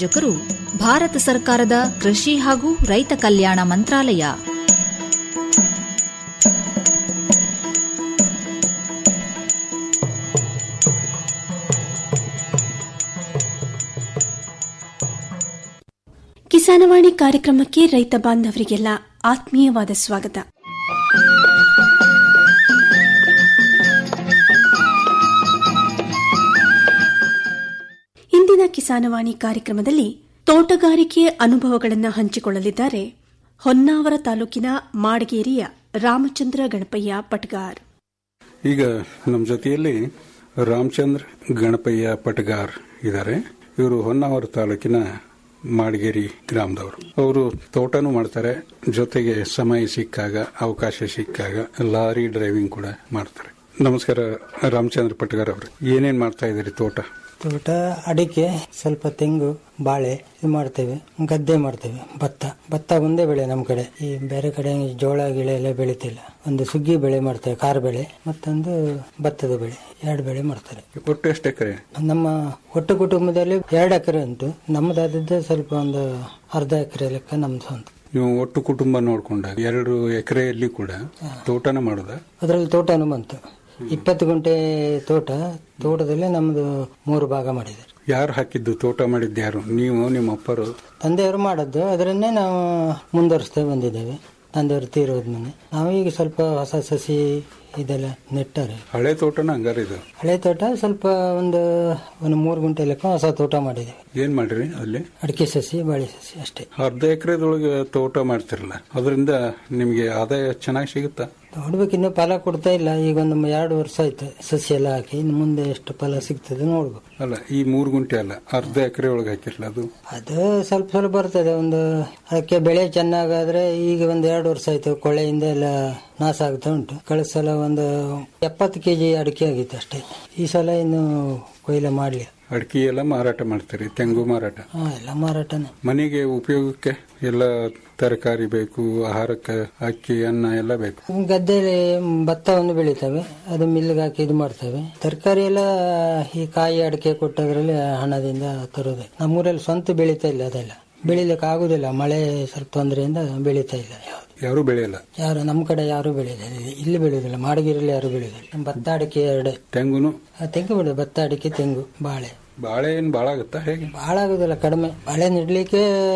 ಪ್ರಾಯೋಜಕರು ಭಾರತ ಸರ್ಕಾರದ ಕೃಷಿ ಹಾಗೂ ರೈತ ಕಲ್ಯಾಣ ಮಂತ್ರಾಲಯ ಕಿಸಾನವಾಣಿ ಕಾರ್ಯಕ್ರಮಕ್ಕೆ ರೈತ ಬಾಂಧವರಿಗೆಲ್ಲ ಆತ್ಮೀಯವಾದ ಸ್ವಾಗತ ಇಂದಿನ ಕಿಸಾನವಾಣಿ ಕಾರ್ಯಕ್ರಮದಲ್ಲಿ ತೋಟಗಾರಿಕೆ ಅನುಭವಗಳನ್ನು ಹಂಚಿಕೊಳ್ಳಲಿದ್ದಾರೆ ಹೊನ್ನಾವರ ತಾಲೂಕಿನ ಮಾಡಗೇರಿಯ ರಾಮಚಂದ್ರ ಗಣಪಯ್ಯ ಪಟ್ಗಾರ್ ಈಗ ನಮ್ಮ ಜೊತೆಯಲ್ಲಿ ರಾಮಚಂದ್ರ ಗಣಪಯ್ಯ ಪಟಗಾರ್ ಇದ್ದಾರೆ ಇವರು ಹೊನ್ನಾವರ ತಾಲೂಕಿನ ಮಾಡಗೇರಿ ಗ್ರಾಮದವರು ಅವರು ತೋಟನೂ ಮಾಡ್ತಾರೆ ಜೊತೆಗೆ ಸಮಯ ಸಿಕ್ಕಾಗ ಅವಕಾಶ ಸಿಕ್ಕಾಗ ಲಾರಿ ಡ್ರೈವಿಂಗ್ ಕೂಡ ಮಾಡ್ತಾರೆ ನಮಸ್ಕಾರ ರಾಮಚಂದ್ರ ಪಟಗಾರ್ ಅವರು ಏನೇನ್ ಮಾಡ್ತಾ ಇದ್ದೀರಿ ತೋಟ ತೋಟ ಅಡಿಕೆ ಸ್ವಲ್ಪ ತೆಂಗು ಬಾಳೆ ಇದು ಮಾಡ್ತೇವೆ ಗದ್ದೆ ಮಾಡ್ತೇವೆ ಭತ್ತ ಭತ್ತ ಒಂದೇ ಬೆಳೆ ನಮ್ಮ ಕಡೆ ಈ ಬೇರೆ ಕಡೆ ಜೋಳ ಗಿಳೆ ಎಲ್ಲ ಬೆಳಿತಿಲ್ಲ ಒಂದು ಸುಗ್ಗಿ ಬೆಳೆ ಮಾಡ್ತೇವೆ ಕಾರ್ ಬೆಳೆ ಮತ್ತೊಂದು ಭತ್ತದ ಬೆಳೆ ಎರಡು ಬೆಳೆ ಮಾಡ್ತಾರೆ ಒಟ್ಟು ಎಷ್ಟು ಎಕರೆ ನಮ್ಮ ಒಟ್ಟು ಕುಟುಂಬದಲ್ಲಿ ಎರಡು ಎಕರೆ ಉಂಟು ನಮ್ಮದಾದದ್ದು ಸ್ವಲ್ಪ ಒಂದು ಅರ್ಧ ಎಕರೆ ಲೆಕ್ಕ ನಮ್ದು ಸ್ವಂತ ನೀವು ಒಟ್ಟು ಕುಟುಂಬ ನೋಡ್ಕೊಂಡಾಗ ಎರಡು ಎಕರೆಯಲ್ಲಿ ಕೂಡ ತೋಟನ ಮಾಡೋದ ಅದರಲ್ಲಿ ತೋಟನೂ ಬಂತು ಇಪ್ಪತ್ತು ಗುಂಟೆ ತೋಟ ತೋಟದಲ್ಲಿ ನಮ್ದು ಮೂರು ಭಾಗ ಮಾಡಿದ್ದಾರೆ ಯಾರು ಹಾಕಿದ್ದು ತೋಟ ಮಾಡಿದ್ದು ಯಾರು ನೀವು ನಿಮ್ಮ ಅಪ್ಪರು ತಂದೆಯವರು ಮಾಡದ್ದು ಅದರನ್ನೇ ನಾವು ಮುಂದುವರಿಸ್ತಾ ಬಂದಿದ್ದೇವೆ ತಂದೆಯವರು ತೀರೋದ್ಮೇಲೆ ನಾವು ಈಗ ಸ್ವಲ್ಪ ಹೊಸ ಸಸಿ ಇದೆಲ್ಲ ನೆಟ್ಟಾರೆ ಹಳೆ ತೋಟನ ಹಂಗಾರ ಇದು ಹಳೆ ತೋಟ ಸ್ವಲ್ಪ ಒಂದು ಒಂದು ಮೂರು ಗುಂಟೆ ಲೆಕ್ಕ ಹೊಸ ತೋಟ ಮಾಡಿದ್ದೇವೆ ಏನ್ ಮಾಡ್ರಿ ಅಲ್ಲಿ ಅಡಿಕೆ ಸಸಿ ಬಾಳೆ ಸಸಿ ಅಷ್ಟೇ ಅರ್ಧ ಎಕರೆದೊಳಗೆ ತೋಟ ಮಾಡ್ತಿರಲ್ಲ ಅದರಿಂದ ನಿಮಗೆ ಆದಾಯ ಚೆನ್ನಾಗಿ ಸಿಗುತ್ತಾ ನೋಡ್ಬೇಕು ಇನ್ನು ಫಲ ಕೊಡ್ತಾ ಇಲ್ಲ ಈಗ ಒಂದು ಎರಡು ವರ್ಷ ಆಯ್ತು ಸಸಿ ಎಲ್ಲ ಹಾಕಿ ಇನ್ನು ಮುಂದೆ ಎಷ್ಟು ಫಲ ಸಿಗ್ತದೆ ನೋಡ್ಬೇಕು ಅಲ್ಲ ಈ ಮೂರು ಗುಂಟೆ ಅಲ್ಲ ಅರ್ಧ ಎಕರೆ ಒಳಗೆ ಹಾಕಿರಲ್ಲ ಅದು ಅದು ಸ್ವಲ್ಪ ಸ್ವಲ್ಪ ಬರ್ತದೆ ಒಂದು ಅದಕ್ಕೆ ಬೆಳೆ ಚೆನ್ನಾಗಾದ್ರೆ ಈಗ ಒಂದು ಎರಡು ವರ್ಷ ಆಯ್ತು ಕೊಳೆಯಿಂದ ಎಲ್ಲ ನಾಶ ಆಗ್ತಾ ಉಂಟು ಕಳೆದ ಸಲ ಒಂದು ಎಪ್ಪತ್ತು ಕೆಜಿ ಅಡಿಕೆ ಆಗಿತ್ತು ಅಷ್ಟೇ ಈ ಸಲ ಇನ್ನು ಕೊಯ್ಲು ಮಾಡ್ಲಿ ಅಡಿಕೆ ಎಲ್ಲ ಮಾರಾಟ ಮಾಡ್ತೀರಿ ತೆಂಗು ಮಾರಾಟ ಹಾ ಎಲ್ಲ ಮಾರಾಟನೇ ಮನೆಗೆ ಉಪಯೋಗಕ್ಕೆ ಎಲ್ಲ ತರಕಾರಿ ಬೇಕು ಆಹಾರಕ್ಕೆ ಅಕ್ಕಿ ಅನ್ನ ಎಲ್ಲ ಬೇಕು ಗದ್ದೆಯಲ್ಲಿ ಭತ್ತವನ್ನು ಬೆಳಿತೇವೆ ಅದು ಮಿಲ್ಗೆ ಹಾಕಿ ಇದು ಮಾಡ್ತೇವೆ ತರಕಾರಿ ಎಲ್ಲ ಈ ಕಾಯಿ ಅಡಿಕೆ ಕೊಟ್ಟದ್ರಲ್ಲಿ ಹಣದಿಂದ ತರೋದೆ ನಮ್ಮೂರಲ್ಲಿ ಸ್ವಂತ ಬೆಳೀತಾ ಇಲ್ಲ ಅದೆಲ್ಲ ಬೆಳಿಲಿಕ್ಕೆ ಆಗುದಿಲ್ಲ ಮಳೆ ಸ್ವಲ್ಪ ತೊಂದರೆಯಿಂದ ಬೆಳೀತಾ ಇಲ್ಲ ಯಾವ್ದು ಯಾರು ಬೆಳೆಯಲ್ಲ ಯಾರು ನಮ್ಮ ಕಡೆ ಯಾರು ಬೆಳೆಯೋದಿಲ್ಲ ಇಲ್ಲಿ- ಇಲ್ಲಿ ಬೆಳೆಯೋದಿಲ್ಲ ಮಾಡಗಿರಲ್ಲಿ ಯಾರು ಬೆಳೆಯೋದಿಲ್ಲ ನಮ್ಮ ಭತ್ತ ಅಡಿಕೆ ಎರಡು ತೆಂಗುನು ಆ, ತೆಂಗು ಬೆಳೆಯೋದು ಭತ್ತ ಅಡಿಕೆ ತೆಂಗು ಬಾಳೆ ಬಾಳೆ ಏನ್ ಬಾಳ ಆಗುತ್ತಾ ಹೇಗೆ ಭಾಳ ಆಗುದಿಲ್ಲ ಕಡಿಮೆ ಬಾಳೆ ನೆಡ್ಲಿಕ್ಕೆ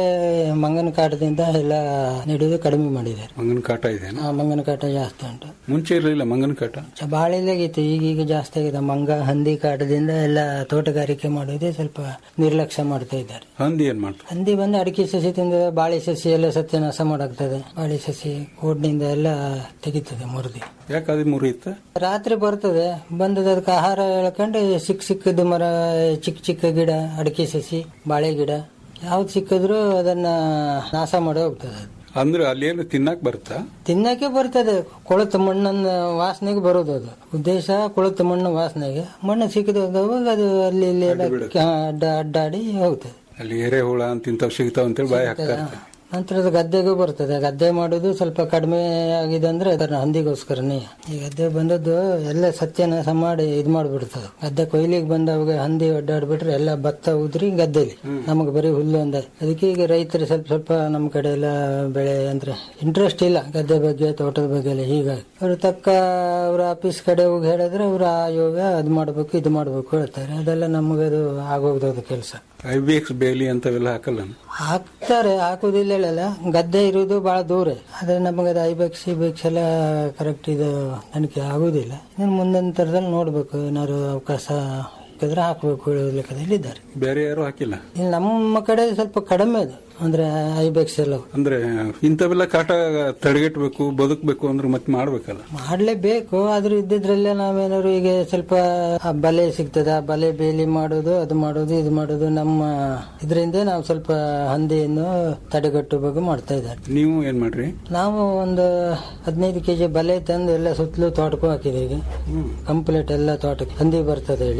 ಮಂಗನ ಕಾಟದಿಂದ ಎಲ್ಲ ನೆಡುವುದು ಕಡಿಮೆ ಮಾಡಿದ್ದಾರೆ ಮಂಗನ ಕಾಟ ಇದೆನಾ ಆ, ಮಂಗನ ಕಾಟ ಜಾಸ್ತಿ ಉಂಟು ಮುಂಚೆ ಇರಲಿಲ್ಲ ಮಂಗನ ಕಾಟ ಚ- ಬಾಳೆದಾಗಿತ್ತು ಈಗೀಗ ಜಾಸ್ತಿ ಆಗಿದೆ ಮಂಗ ಹಂದಿ ಕಾಟದಿಂದ ಎಲ್ಲ ತೋಟಗಾರಿಕೆ ಮಾಡೋದೇ ಸ್ವಲ್ಪ ನಿರ್ಲಕ್ಷ್ಯ ಮಾಡ್ತಾ ಇದ್ದಾರೆ ಹಂದಿ ಏನ್ ಮಾಡ್ತಾರೆ ಹಂದಿ ಬಂದು ಅಡಿಕೆ ಸಸಿ ತಿಂದ ಬಾಳೆ ಸಸಿ ಎಲ್ಲ ಸತ್ಯನಾಶ ಮಾಡಾಗ್ತದೆ ಬಾಳೆ ಸಸಿ ಕೋಡ್ನಿಂದ ಎಲ್ಲ ತೆಗಿತದೆ ಮುರಿದಿ ಯಾಕೆ ಅದು ಮುರಿಯುತ್ತ ರಾತ್ರಿ ಬರ್ತದೆ ಬಂದದ ಅದಕ್ಕೆ ಆಹಾರ ಹೇಳ್ಕೊಂಡು ಸಿಕ್ಕ ಸಿಕ್ಕದ ಮರ ಚಿಕ್ಕ ಚಿಕ್ಕ ಗಿಡ ಅಡಿಕೆ ಸಸಿ ಬಾಳೆ ಗಿಡ ಯಾವ್ದು ಸಿಕ್ಕಿದ್ರು ಅದನ್ನ ನಾಶ ಮಾಡಿ ಹೋಗ್ತದೆ ಅದು ಅಂದ್ರೆ ಅಲ್ಲೇನು ತಿನ್ನಕ್ ಬರುತ್ತಾ ತಿನ್ನಕ್ಕೆ ಬರ್ತದೆ ಕೊಳತು ಮಣ್ಣನ್ನ ವಾಸನೆಗೆ ಬರೋದು ಅದು ಉದ್ದೇಶ ಕೊಳತು ಮಣ್ಣು ವಾಸನೆಗೆ ಮಣ್ಣು ಸಿಕ್ಕಿದ ಅದು ಅಲ್ಲಿ ಇಲ್ಲಿ ಎಲ್ಲ ಅಡ್ಡ ಅಡ್ಡಾಡಿ ಹೋಗ್ತದೆ ಅಲ್ಲಿ ಎರೆಹುಳ ಅಂತ ಇಂಥವು ಸಿಗ್ತಾವ ಅಂತೇಳಿ ಬಾಯಿ ಹಾಕ್ತಾ ಇರ್ತಾರೆ ನಂತರ ಅದು ಗದ್ದೆಗೂ ಬರ್ತದೆ ಗದ್ದೆ ಮಾಡೋದು ಸ್ವಲ್ಪ ಕಡಿಮೆ ಆಗಿದೆ ಅಂದ್ರೆ ಅದನ್ನ ಹಂದಿಗೋಸ್ಕರನೇ ಈ ಗದ್ದೆ ಬಂದದ್ದು ಎಲ್ಲ ಸತ್ಯನಾಶ ಮಾಡಿ ಇದು ಮಾಡ್ಬಿಡ್ತದೆ ಗದ್ದೆ ಕೊಯ್ಲಿಗೆ ಬಂದವಾಗ ಹಂದಿ ಅಡ್ಡಾಡ್ಬಿಟ್ರೆ ಎಲ್ಲ ಭತ್ತ ಉದ್ರಿ ಗದ್ದೆಲಿ ನಮಗೆ ಬರೀ ಹುಲ್ಲು ಒಂದ ಅದಕ್ಕೆ ಈಗ ರೈತರು ಸ್ವಲ್ಪ ಸ್ವಲ್ಪ ನಮ್ಮ ಕಡೆ ಎಲ್ಲ ಬೆಳೆ ಅಂದ್ರೆ ಇಂಟ್ರೆಸ್ಟ್ ಇಲ್ಲ ಗದ್ದೆ ಬಗ್ಗೆ ತೋಟದ ಬಗ್ಗೆ ಎಲ್ಲ ಹೀಗಾಗಿ ಅವ್ರು ತಕ್ಕ ಅವ್ರ ಆಫೀಸ್ ಕಡೆ ಹೋಗಿ ಹೇಳಿದ್ರೆ ಅವ್ರು ಆ ಯೋಗ ಅದು ಮಾಡ್ಬೇಕು ಇದು ಮಾಡ್ಬೇಕು ಹೇಳ್ತಾರೆ ಅದೆಲ್ಲ ನಮಗೆ ಅದು ಆಗೋಗ್ತದೆ ಕೆಲಸ ಐ ಬಿ ಎಕ್ಸ್ ಬೇಲಿ ಅಂತವೆಲ್ಲ ಹಾಕಲ್ಲ ಹಾಕ್ತಾರೆ ಹಾಕುದಿಲ್ಲ ಹೇಳಲ್ಲ ಗದ್ದೆ ಇರುವುದು ಬಹಳ ದೂರ ಆದ್ರೆ ನಮಗೆ ಅದು ಐಬೆಕ್ಸ್ ಇಬೆಕ್ಸ್ ಎಲ್ಲ ಕರೆಕ್ಟ್ ಇದು ತನಿಖೆ ಆಗುದಿಲ್ಲ ಇನ್ನು ಮುಂದಿನ ತರದಲ್ಲಿ ನೋಡ್ಬೇಕು ಏನಾದ್ರು ಅವಕಾಶ ಸಿಕ್ಕಿದ್ರೆ ಹಾಕಬೇಕು ಹೇಳೋ ಲೆಕ್ಕದಲ್ಲಿ ಇದ್ದಾರೆ ಬೇರೆ ಯಾರು ಹಾಕಿಲ್ಲ ಇಲ್ಲಿ ನಮ್ಮ ಕಡೆ ಸ್ವಲ್ಪ ಕಡಿಮೆ ಅದು ಅಂದ್ರೆ ಐಬೆಕ್ಸ್ ಎಲ್ಲ ಅಂದ್ರೆ ಇಂಥವೆಲ್ಲ ಕಾಟ ತಡೆಗಟ್ಟಬೇಕು ಬದುಕಬೇಕು ಅಂದ್ರೆ ಮತ್ತೆ ಮಾಡ್ಬೇಕಲ್ಲ ಮಾಡ್ಲೇಬೇಕು ಆದ್ರೂ ಇದ್ದಿದ್ರಲ್ಲೇ ನಾವೇನಾದ್ರು ಈಗ ಸ್ವಲ್ಪ ಆ ಬಲೆ ಸಿಗ್ತದೆ ಆ ಬಲೆ ಬೇಲಿ ಮಾಡೋದು ಅದು ಮಾಡೋದು ಇದು ಮಾಡೋದು ನಮ್ಮ ಇದರಿಂದ ನಾವು ಸ್ವಲ್ಪ ಹಂದಿಯನ್ನು ತಡೆಗಟ್ಟಬೇಕು ಮಾಡ್ತಾ ಇದ್ದಾರೆ ನೀವು ಏನ್ ಮಾಡ್ರಿ ನಾವು ಒಂದು ಹದಿನೈದು ಕೆಜಿ ಬಲೆ ತಂದು ಎಲ್ಲ ಸುತ್ತಲೂ ತೋಟಕ್ಕೂ ಹಾಕಿದೆ ಈಗ ಕಂಪ್ಲೀಟ್ ಎಲ್ಲ ತೋಟಕ್ಕೆ ಹಂದಿ ಬರ್ತದೆ ಹೇಳಿ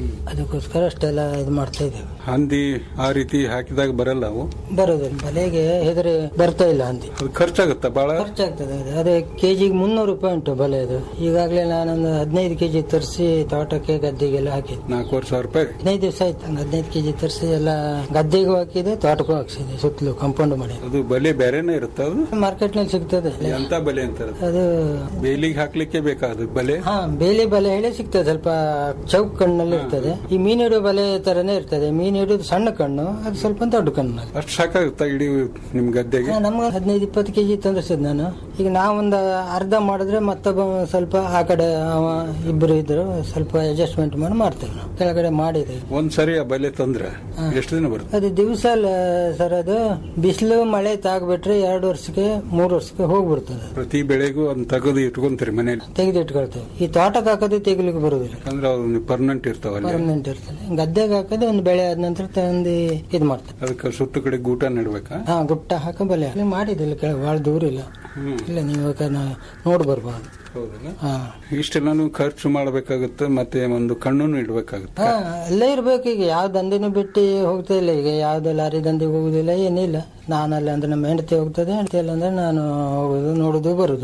ಅದಕ್ಕೋಸ್ಕರ ಅಷ್ಟೆಲ್ಲ ಇದು ಮಾಡ್ತಾ ಇದ್ದೇವೆ ಹಂದಿ ಆ ರೀತಿ ಹಾಕಿದಾಗ ಬರಲ್ಲ ಅವು ಬರೋದಿಲ್ಲ ಬಲೆಗೆ ಹೆದರಿ ಬರ್ತಾ ಇಲ್ಲ ಹಂದಿ ಅದು ಖರ್ಚಾಗುತ್ತಾ ಬಹಳ ಖರ್ಚಾಗ್ತದೆ ಅದು. ಅದೇ ಕೆಜಿಗೆ ಮುನ್ನೂರು ರೂಪಾಯಿ ಉಂಟು ಬಲೆ ಅದು ಈಗಾಗಲೇ ನಾನೊಂದು ಹದಿನೈದು ಕೆಜಿ ತರಿಸಿ ತೋಟಕ್ಕೆ ಗದ್ದೆಗೆಲ್ಲ ಹಾಕಿದ್ದೆ ನಾಲ್ಕೂವರೆ ಸಾವಿರ ರೂಪಾಯಿ ಹದಿನೈದು ದಿವಸ ಆಯ್ತು ಹಂಗೆ ಹದಿನೈದು ಕೆಜಿ ತರಿಸಿ ಎಲ್ಲ ಗದ್ದೆಗೂ ಹಾಕಿದೆ ತೋಟಕ್ಕೂ ಹಾಕ್ಸಿದೆ ಸುತ್ತಲೂ ಕಾಂಪೌಂಡ್ ಮಾಡಿ ಅದು ಬಲೆ ಬೇರೆನೇ ಇರುತ್ತೆ ಅದು ಮಾರ್ಕೆಟ್ ನಲ್ಲಿ ಸಿಗ್ತದೆ ಎಂತ ಬಲೆ ಅಂತಾರೆ ಅದು ಬೇಲಿಗೆ ಹಾಕ್ಲಿಕ್ಕೆ ಬೇಕಾದ ಬಲೆ ಹಾ ಬೇಲಿ ಬಲೆ ಹೇಳಿ ಸಿಗ್ತದೆ ಸ್ವಲ್ಪ ಚೌಕ್ ಕಣ್ಣಲ್ಲಿ ಇರ್ತದೆ ಈ ಮೀನು ಹಿಡಿಯೋ ಬಲೆ ತರನೇ ಇರ್ತದೆ ಮೀನು ಹಿಡಿಯೋದು ಸಣ್ಣ ಕಣ್ಣು ಅದು ಸ್ವಲ್ಪ ದೊಡ್ಡ ಕಣ್ಣು ಅಷ್ಟು ಸಾಕಾಗುತ್ತಾ ಇಡೀ ನಿಮ್ ಗದ್ದೆಗೆ ನಮ್ಗೆ ಹದಿನೈದು ಇಪ್ಪತ್ತು ಕೆಜಿ ತಂದಿಸಿದ್ ನಾನು ಈಗ ನಾವೊಂದು ಅರ್ಧ ಮಾಡಿದ್ರೆ ಮತ್ತೊಬ್ಬ ಒಂದ್ ಸ್ವಲ್ಪ ಆ ಕಡೆ ಅವ ಇಬ್ಬರು ಇದ್ರು ಸ್ವಲ್ಪ ಅಡ್ಜಸ್ಟ್ಮೆಂಟ್ ಮಾಡಿ ಮಾಡ್ತೇವೆ ನಾವು ಕೆಳಗಡೆ ಮಾಡಿದೆ ಒಂದ್ ಸರಿ ಆ ಬಲೆ ತಂದ್ರೆ ಎಷ್ಟು ದಿನ ಬರುತ್ತೆ ಅದು ದಿವಸ ಸರ್ ಅದು ಬಿಸಿಲು ಮಳೆ ತಾಗ್ಬಿಟ್ರೆ ಎರಡು ವರ್ಷಕ್ಕೆ ಮೂರು ವರ್ಷಕ್ಕೆ ಹೋಗ್ಬಿಡ್ತದೆ ಪ್ರತಿ ಬೆಳೆಗೂ ಅದನ್ನ ತೆಗೆದು ಇಟ್ಕೊಂತೀರಿ ಮನೇಲಿ ತೆಗೆದಿಟ್ಕೊಳ್ತೇವೆ ಈ ತೋಟಕ್ಕೆ ಹಾಕೋದು ತೆಗಿಲಿಕ್ಕೆ ಬರುದಿಲ್ಲ ಅಂದ್ರೆ ಅವ್ರು ಪರ್ಮನೆಂಟ್ ಇರ್ತಾವ ಅಲ್ಲಿ ಪರ್ಮನೆಂಟ್ ಇರ್ತದೆ ಗದ್ದೆಗೆ ಹಾಕೋದು ಒಂದು ಬೆಳೆ ಆದ ನಂತರ ತಂದು ಇದು ಮಾಡ್ತೇವೆ ಅದಕ್ಕೆ ಸುತ್ತ ಕಡೆ ಗೂಟ ನೆಡ್ಬೇಕಾ ಹಾ ಗುಟ್ಟ ಹಾಕ ಬಲೆ ಅಲ್ಲಿ ಮಾಡಿದಿಲ್ಲ ಕೆಳಗೆ ಭಾಳ ದೂರ ಇಲ್ಲ ಇಲ್ಲ ನೀವು ಬೇಕಾದ್ರೆ ನಾ- ನೋಡಿ ಬರ್ಬೋದು ಹೌದಲ್ಲ ಹಾ ಇಷ್ಟೆಲ್ಲಾನು ಖರ್ಚು ಮಾಡಬೇಕಾಗುತ್ತೆ ಮತ್ತೆ ಒಂದು ಕಣ್ಣನ್ನು ಇಡ್ಬೇಕಾಗುತ್ತೆ ಹಾ ಅಲ್ಲೇ ಇರ್ಬೇಕು ಈಗ ಯಾವ ದಂಧೆನೂ ಬಿಟ್ಟು ಹೋಗ್ತಾ ಇಲ್ಲ ಈಗ ಯಾವ್ದು ಲಾರಿ ದಂಧೆಗೆ ಹೋಗುದಿಲ್ಲ ಏನಿಲ್ಲ ನಾನು ಅಲ್ಲಿ ಅಂದ್ರೆ ನಮ್ಮ ಹೆಂಡತಿ ಹೋಗ್ತದೆ ಹೆಂಡತಿ ಇಲ್ಲ ಅಂದ್ರೆ ನಾನು ಹೋಗುದು ನೋಡುದು ಬರುದು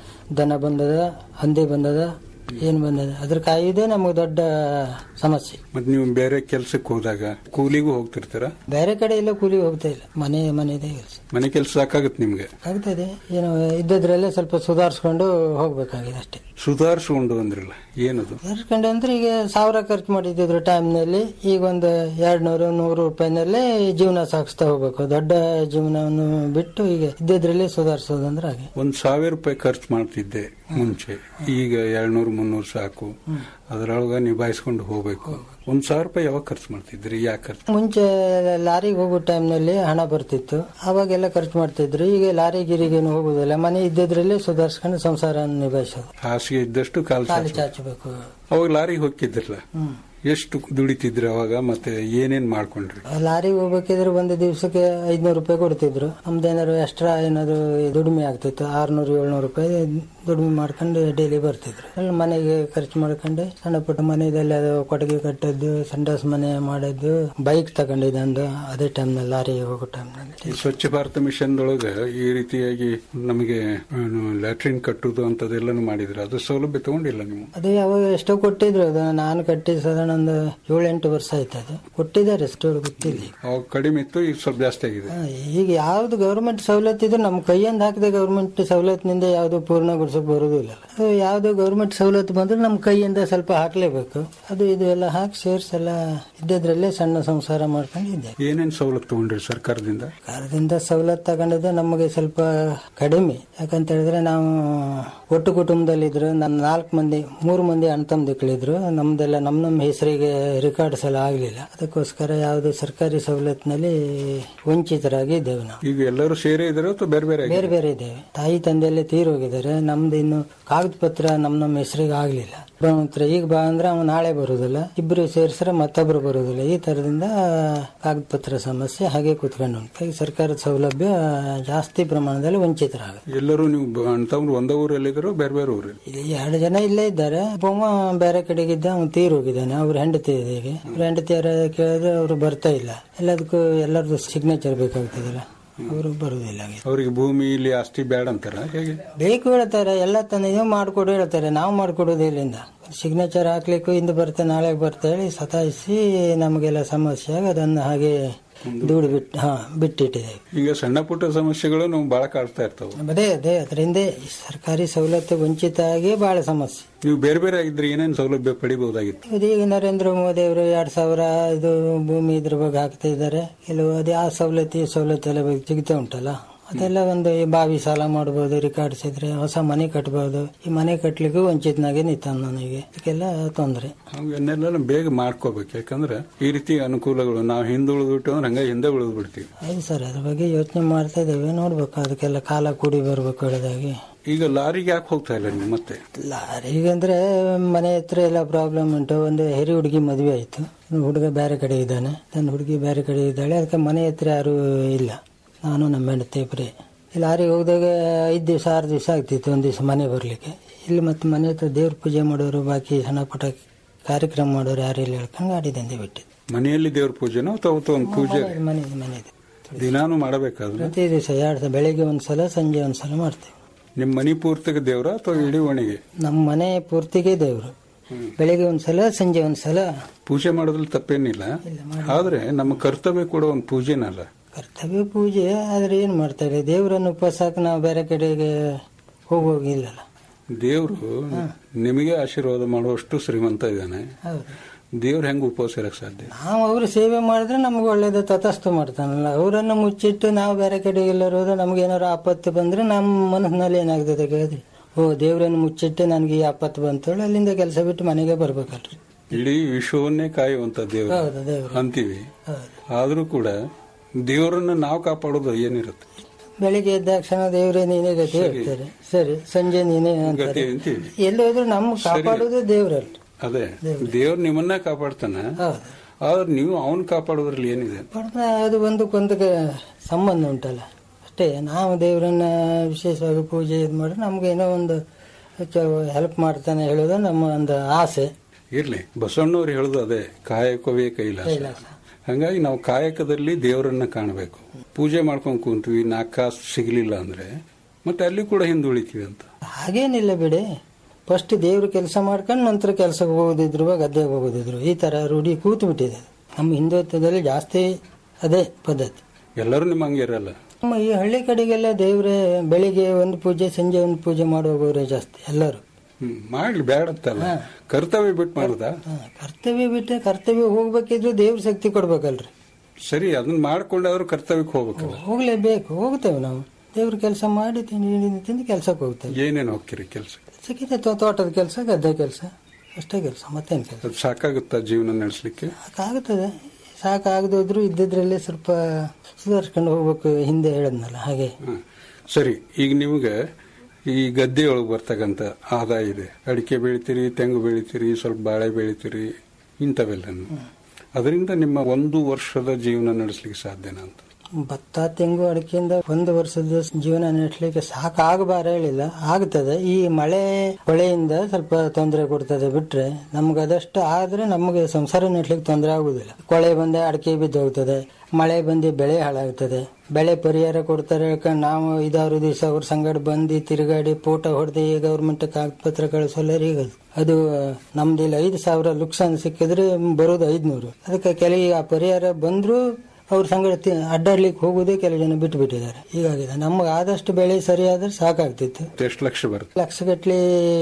ದನ ಬಂದದ ಹಂದಿ ಬಂದದ ಏನ್ ಬಂದದ ಅದ್ರ ಕಾಯುವುದೇ ನಮಗೆ ದೊಡ್ಡ ಸಮಸ್ಯೆ ಮತ್ತೆ ನೀವು ಬೇರೆ ಕೆಲ್ಸಕ್ಕೆ ಹೋದಾಗ ಕೂಲಿಗೂ ಹೋಗ್ತಿರ್ತೀರಾ ಬೇರೆ ಕಡೆ ಎಲ್ಲ ಕೂಲಿ ಹೋಗ್ತಾ ಇಲ್ಲ ಮನೆ ಮನೆದೇ ಕೆಲಸ ಮನೆ ಕೆಲಸ ಸಾಕಾಗುತ್ತೆ ನಿಮ್ಗೆ ಆಗ್ತದೆ ಏನು ಇದ್ದದ್ರಲ್ಲೇ ಸ್ವಲ್ಪ ಸುಧಾರಿಸ್ಕೊಂಡು ಹೋಗ್ಬೇಕಾಗಿದೆ ಅಷ್ಟೇ ಸುಧಾರಿಸ್ಕೊಂಡು ಅಂದ್ರಲ್ಲ ಏನದು ಸುಧಾರಿಸ್ಕೊಂಡು ಅಂದ್ರೆ ಈಗ ಸಾವಿರ ಖರ್ಚು ಮಾಡಿದ್ರು ಟೈಮ್ನಲ್ಲಿ ಈಗ ಒಂದು ಎರಡ್ ನೂರು ನೂರು ರೂಪಾಯಿನಲ್ಲೇ ಜೀವನ ಸಾಗಿಸ್ತಾ ಹೋಗ್ಬೇಕು ದೊಡ್ಡ ಜೀವನವನ್ನು ಬಿಟ್ಟು ಈಗ ಇದ್ದದ್ರಲ್ಲೇ ಸುಧಾರಿಸೋದು ಅಂದ್ರೆ ಹಾಗೆ ಒಂದ್ ಸಾವಿರ ರೂಪಾಯಿ ಖರ್ಚು ಮಾಡ್ತಿದ್ದೆ ಮುಂಚೆ ಈಗ ಎರಡ್ನೂರು ಮುನ್ನೂರು ಸಾಕು ಅದರೊಳಗ ನಿಭಾಯಿಸ್ಕೊಂಡು ಹೋಗ್ಬೇಕು ಒಂದ್ ಸಾವಿರ ರೂಪಾಯಿ ಯಾವಾಗ ಖರ್ಚು ಮಾಡ್ತಿದ್ರಿ ಯಾಕೆ ಖರ್ಚು ಮುಂಚೆ ಲಾರಿಗೆ ಹೋಗೋ ಟೈಮ್ನಲ್ಲಿ ಹಣ ಬರ್ತಿತ್ತು ಅವಾಗೆಲ್ಲ ಖರ್ಚು ಮಾಡ್ತಿದ್ರು ಈಗ ಲಾರಿ ಗಿರಿಗೇನು ಹೋಗುದಿಲ್ಲ ಮನೆ ಇದ್ದದ್ರಲ್ಲೇ ಸುಧಾರಿಸ್ಕೊಂಡು ಸಂಸಾರ ನಿಭಾಯಿಸೋದು ಹಾಸಿಗೆ ಇದ್ದಷ್ಟು ಕಾಲು ಕಾಲು ಚಾಚು ಚಾಚಬೇಕು ಅವಾಗ ಲಾರಿಗೆ ಹೋಗ್ತಿದ್ರಲ್ಲ ಹ್ಮ್ ಎಷ್ಟು ದುಡಿತಿದ್ರಿ ಅವಾಗ ಮತ್ತೆ ಏನೇನ್ ಮಾಡ್ಕೊಂಡ್ರಿ ಲಾರಿಗೆ ಹೋಗ್ಬೇಕಿದ್ರೆ ಒಂದು ದಿವಸಕ್ಕೆ ಐದ್ನೂರು ರೂಪಾಯಿ ಕೊಡ್ತಿದ್ರು ನಮ್ದೇನಾದ್ರು ಎಕ್ಸ್ಟ್ರಾ ಏನಾದ್ರು ದುಡಿಮೆ ಆಗ್ತಿತ್ತು ಆರ್ನೂರು ಏಳ್ನೂರು ರೂಪಾಯಿ ದುಡಿಮೆ ಮಾಡ್ಕೊಂಡು ಡೈಲಿ ಬರ್ತಿದ್ರು ಅಲ್ಲಿ ಮನೆಗೆ ಖರ್ಚು ಮಾಡ್ಕೊಂಡು ಸಣ್ಣ ಪುಟ್ಟ ಮನೆಯಲ್ಲಿ ಅದು ಕೊಟ್ಟಿಗೆ ಕಟ್ಟದ್ದು ಸಂಡಾಸ್ ಮನೆ ಮಾಡಿದ್ದು ಬೈಕ್ ತಗೊಂಡಿದ್ದೆ ಒಂದು ಅದೇ ಟೈಮ್ನಲ್ಲಿ ಲಾರಿಗೆ ಹೋಗೋ ಟೈಮ್ನಲ್ಲಿ ಈ ಸ್ವಚ್ಛ ಭಾರತ ಮಿಷನ್ ಒಳಗ ಈ ರೀತಿಯಾಗಿ ನಮಗೆ ಲ್ಯಾಟ್ರಿನ್ ಕಟ್ಟುದು ಅಂತದೆಲ್ಲಾನು ಮಾಡಿದ್ರೆ ಅದು ಸೌಲಭ್ಯ ತಗೊಂಡಿಲ್ಲ ನೀವು ಅದು ಯಾವಾಗ ಎಷ್ಟೋ ಕೊಟ್ಟಿದ್ರು ಅದು ನಾನು ಕಟ್ಟಿ ಸಾಧಾರಣ ಒಂದು ಏಳೆಂಟು ವರ್ಷ ಆಯ್ತು ಅದು ಕೊಟ್ಟಿದ್ದಾರೆ ಎಷ್ಟೋ ಗೊತ್ತಿಲ್ಲ ಈಗ. ಅವಾಗ ಕಡಿಮೆ ಇತ್ತು ಈಗ ಸ್ವಲ್ಪ ಜಾಸ್ತಿ ಆಗಿದೆ ಹಾ, ಈಗ ಯಾವ್ದು ಗೌರ್ಮೆಂಟ್ ಸವಲತ್ತು ಇದ್ರೆ ನಮ್ಮ ಕೈಯಿಂದ ಹಾಕಿದ ಗೌರ್ಮೆಂಟ್ ಸವಲತ್ತಿನಿಂದ ಯಾವ್ದು ಪೂರ್ಣಗೊಳಿಸಕ್ ಬರುದಿಲ್ಲ ಅದು ಯಾವ್ದು ಗೌರ್ಮೆಂಟ್ ಸವಲತ್ತು ಬಂದ್ರೆ ನಮ್ಮ ಕೈಯಿಂದ ಸ್ವಲ್ಪ ಹಾಕ್ಲೇಬೇಕು ಅದು ಇದು ಎಲ್ಲ ಹಾಕಿ ಸೇರ್ಸ್ ಎಲ್ಲ ಇದ್ದದ್ರಲ್ಲೇ ಸಣ್ಣ ಸಂಸಾರ ಮಾಡ್ಕೊಂಡು ಇದ್ದೆ ಏನೇನ್ ಸವಲತ್ತು ತಗೊಂಡ್ರಿ ಸರ್ಕಾರದಿಂದ ಸರ್ಕಾರದಿಂದ ಸವಲತ್ತು ತಗೊಂಡಿದ್ದು ನಮಗೆ ಸ್ವಲ್ಪ ಕಡಿಮೆ ಯಾಕಂತ ಹೇಳಿದ್ರೆ ನಾವು ಒಟ್ಟು ಕುಟುಂಬದಲ್ಲಿದ್ರು ನನ್ನ ನಾಲ್ಕು ಮಂದಿ ಮೂರು ಮಂದಿ ಅಣ್ಣ ತಮ್ಮದಿಗಳಿದ್ರು ನಮ್ದೆಲ್ಲ ನಮ್ಮ ನಮ್ಮ ಹೆಸರಿಗೆ ರೆಕಾರ್ಡ್ಸ್ ಎಲ್ಲ ಆಗ್ಲಿಲ್ಲ ಅದಕ್ಕೋಸ್ಕರ ಯಾವುದು ಸರ್ಕಾರಿ ಸವಲತ್ತಿನಲ್ಲಿ ವಂಚಿತರಾಗಿ ಇದ್ದೇವೆ ನಾವು ಈಗ ಎಲ್ಲರೂ ಸೇರೇ ಇದಾರೆ ಅಥವಾ ಬೇರೆ ಬೇರೆ ಬೇರೆ ಬೇರೆ ಇದ್ದೇವೆ ತಾಯಿ ತಂದೆಯಲ್ಲೇ ತೀರೋಗಿದ್ದಾರೆ ನಮ್ದು ಇನ್ನು ಕಾಗದ ಪತ್ರ ನಮ್ಮ ನಮ್ಮ ಹೆಸರಿಗೆ ಆಗ್ಲಿಲ್ಲ ಒಬ್ಬ ಹತ್ರ ಈಗ ಬಾ ಅಂದ್ರೆ ಅವ್ನು ನಾಳೆ ಬರುದಿಲ್ಲ ಇಬ್ರು ಸೇರಿಸ್ರೆ ಮತ್ತೊಬ್ರು ಬರುದಿಲ್ಲ ಈ ತರದಿಂದ ಕಾಗದ ಪತ್ರ ಸಮಸ್ಯೆ ಹಾಗೆ ಕೂತ್ಕೊಂಡು ಉಂಟು ಈಗ ಸರ್ಕಾರದ ಸೌಲಭ್ಯ ಜಾಸ್ತಿ ಪ್ರಮಾಣದಲ್ಲಿ ವಂಚಿತರಾಗುತ್ತೆ ಎಲ್ಲರೂ ನೀವು ಬ- ಅಣ್ಣ ತಮ್ಮರು ಒಂದೇ ಊರಲ್ಲಿದ್ರು ಬೇರೆ ಬೇರೆ ಊರಲ್ಲಿ ಇಲ್ಲಿ ಎರಡು ಜನ ಇಲ್ಲೇ ಇದ್ದಾರೆ ಒಬ್ಬ ಬೇರೆ ಕಡೆಗಿದ್ದ ಅವ್ನು ತೀರೋಗಿದ್ದಾನೆ ಅವ್ರ ಹೆಂಡತಿ ಇದೆ ಈಗ ಅವ್ರ ಹೆಂಡತಿ ಯಾರು ಕೇಳಿದ್ರೆ ಅವರು ಬರ್ತಾ ಇಲ್ಲ ಎಲ್ಲದಕ್ಕೂ ಎಲ್ಲರದ್ದು ಸಿಗ್ನೇಚರ್ ಬೇಕಾಗ್ತದಲ್ಲ ಅವರು ಬರುದಿಲ್ಲ ಹಾಗೆ ಅವ್ರಿಗೆ ಭೂಮಿ ಇಲ್ಲಿ ಆಸ್ತಿ ಬೇಡ ಅಂತಾರ ಹೇಗೆ ಬೇಕು ಹೇಳ್ತಾರೆ ಎಲ್ಲ ತಂದೆ ಮಾಡ್ಕೊಡು ಹೇಳ್ತಾರೆ ನಾವು ಮಾಡ್ಕೊಡೋದು ಇಲ್ಲಿಂದ ಸಿಗ್ನೇಚರ್ ಹಾಕ್ಲಿಕ್ಕೂ ಇಂದು ಬರುತ್ತೆ ನಾಳೆ ಬರುತ್ತೆ ಹೇಳಿ ಸತಾಯಿಸಿ ನಮಗೆಲ್ಲ ಸಮಸ್ಯೆ ಆಗಿ ಅದನ್ನು ಹಾಗೆ ದೂಡಿ ಬಿಟ್ಟು ಹಾ ಬಿಟ್ಟಿಟ್ಟಿದ್ದೇವೆ ಈಗ ಸಣ್ಣ ಪುಟ್ಟ ಸಮಸ್ಯೆಗಳು ನಾವು ಬಹಳ ಕಾಡ್ತಾ ಇರ್ತಾವೆ ಅದೇ ಅದೇ ಅದರಿಂದ ಈ ಸರ್ಕಾರಿ ಸವಲತ್ತು ವಂಚಿತ ಆಗಿ ಬಹಳ ಸಮಸ್ಯೆ ನೀವು ಬೇರೆ ಬೇರೆ ಆಗಿದ್ರೆ ಏನೇನು ಸೌಲಭ್ಯ ಪಡಿಬಹುದಾಗಿತ್ತು ಇದೀಗ ನರೇಂದ್ರ ಮೋದಿ ಅವರು ಎರಡ್ ಸಾವಿರ ಇದು ಭೂಮಿ ಇದ್ರ ಬಗ್ಗೆ ಹಾಕ್ತಾ ಇದ್ದಾರೆ ಕೆಲವು ಅದೇ ಆ ಸವಲತ್ತು ಈ ಸವಲತ್ತು ಎಲ್ಲ ಬಗ್ಗೆ ಸಿಗ್ತಾ ಉಂಟಲ್ಲ ಅದೆಲ್ಲ ಒಂದು ಈ ಬಾವಿ ಸಾಲ ಮಾಡಬಹುದು ರಿಕಾರ್ಡ್ಸ್ ಇದ್ರೆ ಹೊಸ ಮನೆ ಕಟ್ಟಬಹುದು ಈ ಮನೆ ಕಟ್ಲಿಕ್ಕೂ ವಂಚಿತನಾಗೆ ನಿಂತಾನ ನನಗೆ ಇದಕ್ಕೆಲ್ಲ ತೊಂದರೆ ಅವನ್ನೆಲ್ಲ ಬೇಗ ಮಾಡ್ಕೋಬೇಕು ಯಾಕಂದ್ರೆ ಈ ರೀತಿ ಅನುಕೂಲಗಳು ನಾವು ಹಿಂದುಳಿದು ಬಿಟ್ಟು ಅಂದ್ರೆ ಹಂಗ ಹಿಂದೆ ಉಳಿದು ಬಿಡ್ತೀವಿ ಹೌದು ಸರ್ ಅದ್ರ ಬಗ್ಗೆ ಯೋಚನೆ ಮಾಡ್ತಾ ಇದ್ದೇವೆ ನೋಡ್ಬೇಕು ಅದಕ್ಕೆಲ್ಲ ಕಾಲ ಕೂಡಿ ಬರ್ಬೇಕು ಹೇಳಿದಾಗೆ ಈಗ ಲಾರಿಗೆ ಯಾಕೆ ಹೋಗ್ತಾ ಇಲ್ಲ ನೀವು ಮತ್ತೆ ಲಾರಿಗಂದ್ರೆ ಮನೆ ಹತ್ರ ಎಲ್ಲ ಪ್ರಾಬ್ಲಮ್ ಉಂಟು ಒಂದು ಹೆರಿ ಹುಡುಗಿ ಮದುವೆ ಆಯ್ತು ಇನ್ನು ಹುಡುಗ ಬೇರೆ ಕಡೆ ಇದ್ದಾನೆ ನನ್ನ ಹುಡುಗಿ ಬೇರೆ ಕಡೆ ಇದ್ದಾಳೆ ಅದಕ್ಕೆ ಮನೆ ಹತ್ರ ಯಾರು ಇಲ್ಲ ನಾನು ನಮ್ಮ ಹೆಂಡತಿ ಇಬ್ಬರೇ ಲಾರಿಗೆ ಹೋದಾಗ ಐದು ದಿವಸ ಆರು ದಿವಸ ಆಗ್ತಿತ್ತು ಒಂದು ದಿವಸ ಮನೆ ಬರಲಿಕ್ಕೆ ಇಲ್ಲಿ ಮತ್ತೆ ಮನೆ ಹತ್ರ ದೇವ್ರ ಪೂಜೆ ಮಾಡೋರು ಬಾಕಿ ಸಣ್ಣ ಪುಟ್ಟ ಕಾರ್ಯಕ್ರಮ ಮಾಡೋರು ಯಾರು ಇಲ್ಲ ಹೇಳ್ಕೊಂಡು ಗಾಡಿ ದಂಧೆ ಬಿಟ್ಟಿದ್ದು ಮನೆಯಲ್ಲಿ ದೇವ್ರ ಪೂಜೆನೋ ಅಥವಾ ಅವತ್ತು ಒಂದು ಪೂಜೆ ಮನೆ ಮನೆ ಇದೆ ದಿನಾನು ಮಾಡಬೇಕಾದ್ರೆ ಪ್ರತಿ ದಿವಸ ಎರಡು ಸಲ ಬೆಳಿಗ್ಗೆ ಒಂದ್ಸಲ ಸಂಜೆ ಒಂದ್ಸಲ ಮಾಡ್ತೇವೆ ನಿಮ್ಮ ಮನಿ ಪೂರ್ತಿಗೆ ದೇವ್ರ ಅಥವಾ ಇಡೀ ಒಣಗೆ ನಮ್ಮ ಮನೆ ಪೂರ್ತಿಗೆ ದೇವರು ಬೆಳಿಗ್ಗೆ ಒಂದ್ಸಲ ಸಂಜೆ ಒಂದ್ಸಲ ಪೂಜೆ ಮಾಡೋದ್ರಲ್ಲಿ ತಪ್ಪೇನಿಲ್ಲ ಆದ್ರೆ ನಮ್ಮ ಕರ್ತವ್ಯ ಕೂಡ ಒಂದು ಪೂಜೆನಲ್ಲ ಕರ್ತವ್ಯ ಪೂಜೆ ಆದ್ರೆ ಏನ್ ಮಾಡ್ತಾರೆ ದೇವರನ್ನು ಉಪವಾಸಕ್ಕೆ ನಾವು ಬೇರೆ ಕಡೆಗೆ ಹೋಗೋಗಿಲ್ಲಲ್ಲ ದೇವ್ರು ನಿಮಗೆ ಆಶೀರ್ವಾದ ಮಾಡುವಷ್ಟು ಶ್ರೀಮಂತ ಇದ್ದಾನೆ ಹೌದು ದೇವ್ರು ಹೆಂಗ್ ಉಪವಾಸ ಇರಕ್ ಸಾಧ್ಯ ನಾವು ಅವ್ರ ಸೇವೆ ಮಾಡಿದ್ರೆ ನಮ್ಗೆ ಒಳ್ಳೇದು ತತಸ್ತು ಮಾಡ್ತಾನಲ್ಲ ಅವರನ್ನು ಮುಚ್ಚಿಟ್ಟು ನಾವು ಬೇರೆ ಕಡೆಗೆಲ್ಲರೂ ಹೋದ್ರೆ ನಮ್ಗೆ ಏನಾರು ಆಪತ್ತು ಬಂದ್ರೆ ನಮ್ಮ ಮನಸ್ಸಿನಲ್ಲಿ ಏನಾಗ್ತದೆ ಕೇಳಿದ್ರಿ ಓ ದೇವ್ರನ್ನು ಮುಚ್ಚಿಟ್ಟು ನನಗೆ ಈ ಆಪತ್ತು ಬಂತೇಳಿ ಅಲ್ಲಿಂದ ಕೆಲಸ ಬಿಟ್ಟು ಮನೆಗೆ ಬರ್ಬೇಕಲ್ರಿ ಇಡೀ ವಿಶ್ವವನ್ನೇ ಕಾಯುವಂತ ದೇವ್ರು ಹೌದು ದೇವ್ರು ಅಂತೀವಿ ಹೌದು ಆದ್ರೂ ಕೂಡ ದೇವರನ್ನ ನಾವು ಕಾಪಾಡೋದು ಏನಿರುತ್ತೆ ಬೆಳಿಗ್ಗೆ ಎದ್ದ ತಕ್ಷಣ ದೇವ್ರೇ ನೀನೇ ಗತಿ ಹೇಳ್ತಾರೆ ಸರಿ ಸಂಜೆ ನೀನೇ ಗತಿ ಅಂತಾರೆ ಅಂತೀವಿ ಎಲ್ಲಿ ಹೋದ್ರು ನಮ್ಗೆ ಕಾಪಾಡೋದು ದೇವ್ರಲ್ರಿ ಅದೇ ದೇವ್ರು ನಿಮ್ಮನ್ನ ಕಾಪಾಡ್ತಾನ ಹೌದು ಆದ್ರೆ ನೀವು ಅವನ್ ಕಾಪಾಡೋದ್ರಲ್ಲಿ ಏನಿದೆ ಬಟ್ ಅದು ಒಂದಕ್ಕೊಂದಕ್ಕೆ ಸಂಬಂಧ ಉಂಟಲ್ಲ ಅಷ್ಟೇ ನಾವು ದೇವರನ್ನ ವಿಶೇಷವಾಗಿ ಪೂಜೆ ಇದು ಮಾಡಿ ನಮ್ಗೆ ಏನೋ ಒಂದು ಹೆಲ್ಪ್ ಮಾಡ್ತಾನೆ ಹೇಳೋದು ನಮ್ಮ ಒಂದು ಆಸೆ ಇರ್ಲಿ ಬಸವಣ್ಣವ್ರು ಹೇಳುದು ಅದೇ ಕಾಯಕವೇ ಕೈಲಾಸ ಕೈಲಾಸ ಹಂಗಾಗಿ ನಾವು ಕಾಯಕದಲ್ಲಿ ದೇವರನ್ನ ಕಾಣಬೇಕು ಪೂಜೆ ಮಾಡ್ಕೊಂಡ್ ಕುಂತೀವಿ ನಾಲ್ಕು ಕಾಸು ಸಿಗ್ಲಿಲ್ಲ ಅಂದ್ರೆ ಮತ್ತೆ ಅಲ್ಲಿ ಕೂಡ ಹಿಂದುಳಿತೀವಿ ಅಂತ ಹಾಗೇನಿಲ್ಲ ಬಿಡಿ ಫಸ್ಟ್ ದೇವ್ರ ಕೆಲಸ ಮಾಡ್ಕೊಂಡು ನಂತರ ಕೆಲಸಕ್ಕೆ ಹೋಗೋದಿದ್ರು ಗದ್ದೆಗೆ ಹೋಗೋದಿದ್ರು ಈ ತರ ರೂಢಿ ಕೂತು ಬಿಟ್ಟಿದೆ ನಮ್ಮ ಹಿಂದುತ್ವದಲ್ಲಿ ಜಾಸ್ತಿ ಅದೇ ಪದ್ಧತಿ ಎಲ್ಲರೂ ನಿಮ್ಮ ಹಂಗೆ ಇರಲ್ಲ ನಮ್ಮ ಈ ಹಳ್ಳಿ ಕಡೆಗೆಲ್ಲ ದೇವ್ರೆ ಬೆಳಿಗ್ಗೆ ಒಂದು ಪೂಜೆ ಸಂಜೆ ಒಂದು ಪೂಜೆ ಮಾಡುವವರೇ ಜಾಸ್ತಿ ಎಲ್ಲರೂ ಹ್ಮ್ ಮಾಡ್ಲಿ ಬೇಡತ್ತಲ್ಲ ಕರ್ತವ್ಯ ಬಿಟ್ಟು ಮಾಡುದಾ ಹಾ, ಕರ್ತವ್ಯ ಬಿಟ್ಟೆ ಕರ್ತವ್ಯ ಹೋಗ್ಬೇಕಿದ್ರು ದೇವ್ರ ಶಕ್ತಿ ಕೊಡ್ಬೇಕಲ್ರಿ ಸರಿ ಅದನ್ನ ಮಾಡ್ಕೊಂಡಾದ್ರೂ ಕರ್ತವ್ಯಕ್ಕೆ ಹೋಗ್ಬೇಕಲ್ಲ ಹೋಗ್ಲೇಬೇಕು ಹೋಗ್ತೇವೆ ನಾವು ದೇವ್ರ ಕೆಲಸ ಮಾಡಿ ತಿಂದು ತಿಂದು ಕೆಲಸಕ್ಕೆ ಹೋಗ್ತೇವೆ ಏನೇನು ಹೋಗ್ತೀರಿ ಕೆಲಸ ಕೆಲಸಕ್ಕಿದೆ ತೋಟದ ಕೆಲಸ ಗದ್ದೆ ಕೆಲಸ ಅಷ್ಟೇ ಕೆಲಸ ಮತ್ತೇನು ಕೆಲಸ ಅದು ಸಾಕಾಗುತ್ತಾ ಜೀವನ ನಡೆಸಲಿಕ್ಕೆ ಸಾಕಾಗುತ್ತದೆ ಸಾಕಾಗದಿದ್ರು ಇದ್ದಿದ್ರಲ್ಲಿ ಸ್ವಲ್ಪ ಸುಧಾರಿಸ್ಕೊಂಡು ಹೋಗ್ಬೇಕು ಹಿಂದೆ ಹೇಳದ್ನಲ್ಲ ಹಾಗೆ ಸರಿ ಈಗ ನಿಮ್ಗೆ ಈ ಗದ್ದೆಯೊಳಗೆ ಬರ್ತಕ್ಕಂಥ ಆದಾಯ ಇದೆ ಅಡಿಕೆ ಬೆಳಿತೀರಿ ತೆಂಗು ಬೆಳಿತೀರಿ ಸ್ವಲ್ಪ ಬಾಳೆ ಬೆಳಿತೀರಿ ಇಂಥವೆಲ್ಲ ಅದರಿಂದ ನಿಮ್ಮ ಒಂದು ವರ್ಷದ ಜೀವನ ನಡೆಸಲಿಕ್ಕೆ ಸಾಧ್ಯನಾ ಅಂತ ಭತ್ತ ತೆಂಗು ಅಡಿಕೆಯಿಂದ ಒಂದು ವರ್ಷದ ಜೀವನ ನಡೆಸಲಿಕ್ಕೆ ಸಾಕಾಗಬಾರ ಹೇಳಿಲ್ಲ ಆಗ್ತದೆ ಈ ಮಳೆ ಹೊಳೆಯಿಂದ ಸ್ವಲ್ಪ ತೊಂದರೆ ಕೊಡ್ತದೆ ಬಿಟ್ರೆ ನಮ್ಗೆ ಅದಷ್ಟು ಆದ್ರೆ ನಮಗೆ ಸಂಸಾರ ನಡೆಸಲಿಕ್ಕೆ ತೊಂದರೆ ಆಗುದಿಲ್ಲ ಕೊಳೆ ಬಂದೆ ಅಡಿಕೆ ಬಿದ್ದು ಹೋಗ್ತದೆ ಮಳೆ ಬಂದು ಬೆಳೆ ಹಾಳಾಗ್ತದೆ ಬೆಳೆ ಪರಿಹಾರ ಕೊಡ್ತಾರೆ ಹೇಳ್ಕೊಂಡು ನಾವು ಐದಾರು ದಿವಸ ಅವ್ರ ಸಂಗಡ ಬಂದು ತಿರುಗಾಡಿ ಫೋಟೋ ಹೊಡೆದು ಗೌರ್ಮೆಂಟ್ ಕಾಗಪತ್ರ ಕಳಿಸೋಲ್ಲ ಈಗ ಅದು. ಅದು ನಮ್ದಿಲ್ಲ ಐದು ಸಾವಿರ ಲುಕ್ಸಾನ್ ಸಿಕ್ಕಿದ್ರೆ ಬರೋದು ಐದ್ನೂರು ಅದಕ್ಕೆ ಕೆಲವು ಆ ಪರಿಹಾರ ಬಂದ್ರು ಅವ್ರ ಸಂಗಡ ತಿ- ಅಡ್ಡಾಡ್ಲಿಕ್ಕೆ ಹೋಗುದೇ ಕೆಲವು ಜನ ಬಿಟ್ಟು ಬಿಟ್ಟಿದ್ದಾರೆ ಹೀಗಾಗಿದೆ ನಮ್ಗೆ ಆದಷ್ಟು ಬೆಳೆ ಸರಿಯಾದ್ರೆ ಸಾಕಾಗ್ತಿತ್ತು ಎಷ್ಟು ಲಕ್ಷ ಬರುತ್ತೆ ಲಕ್ಷಗಟ್ಲೆ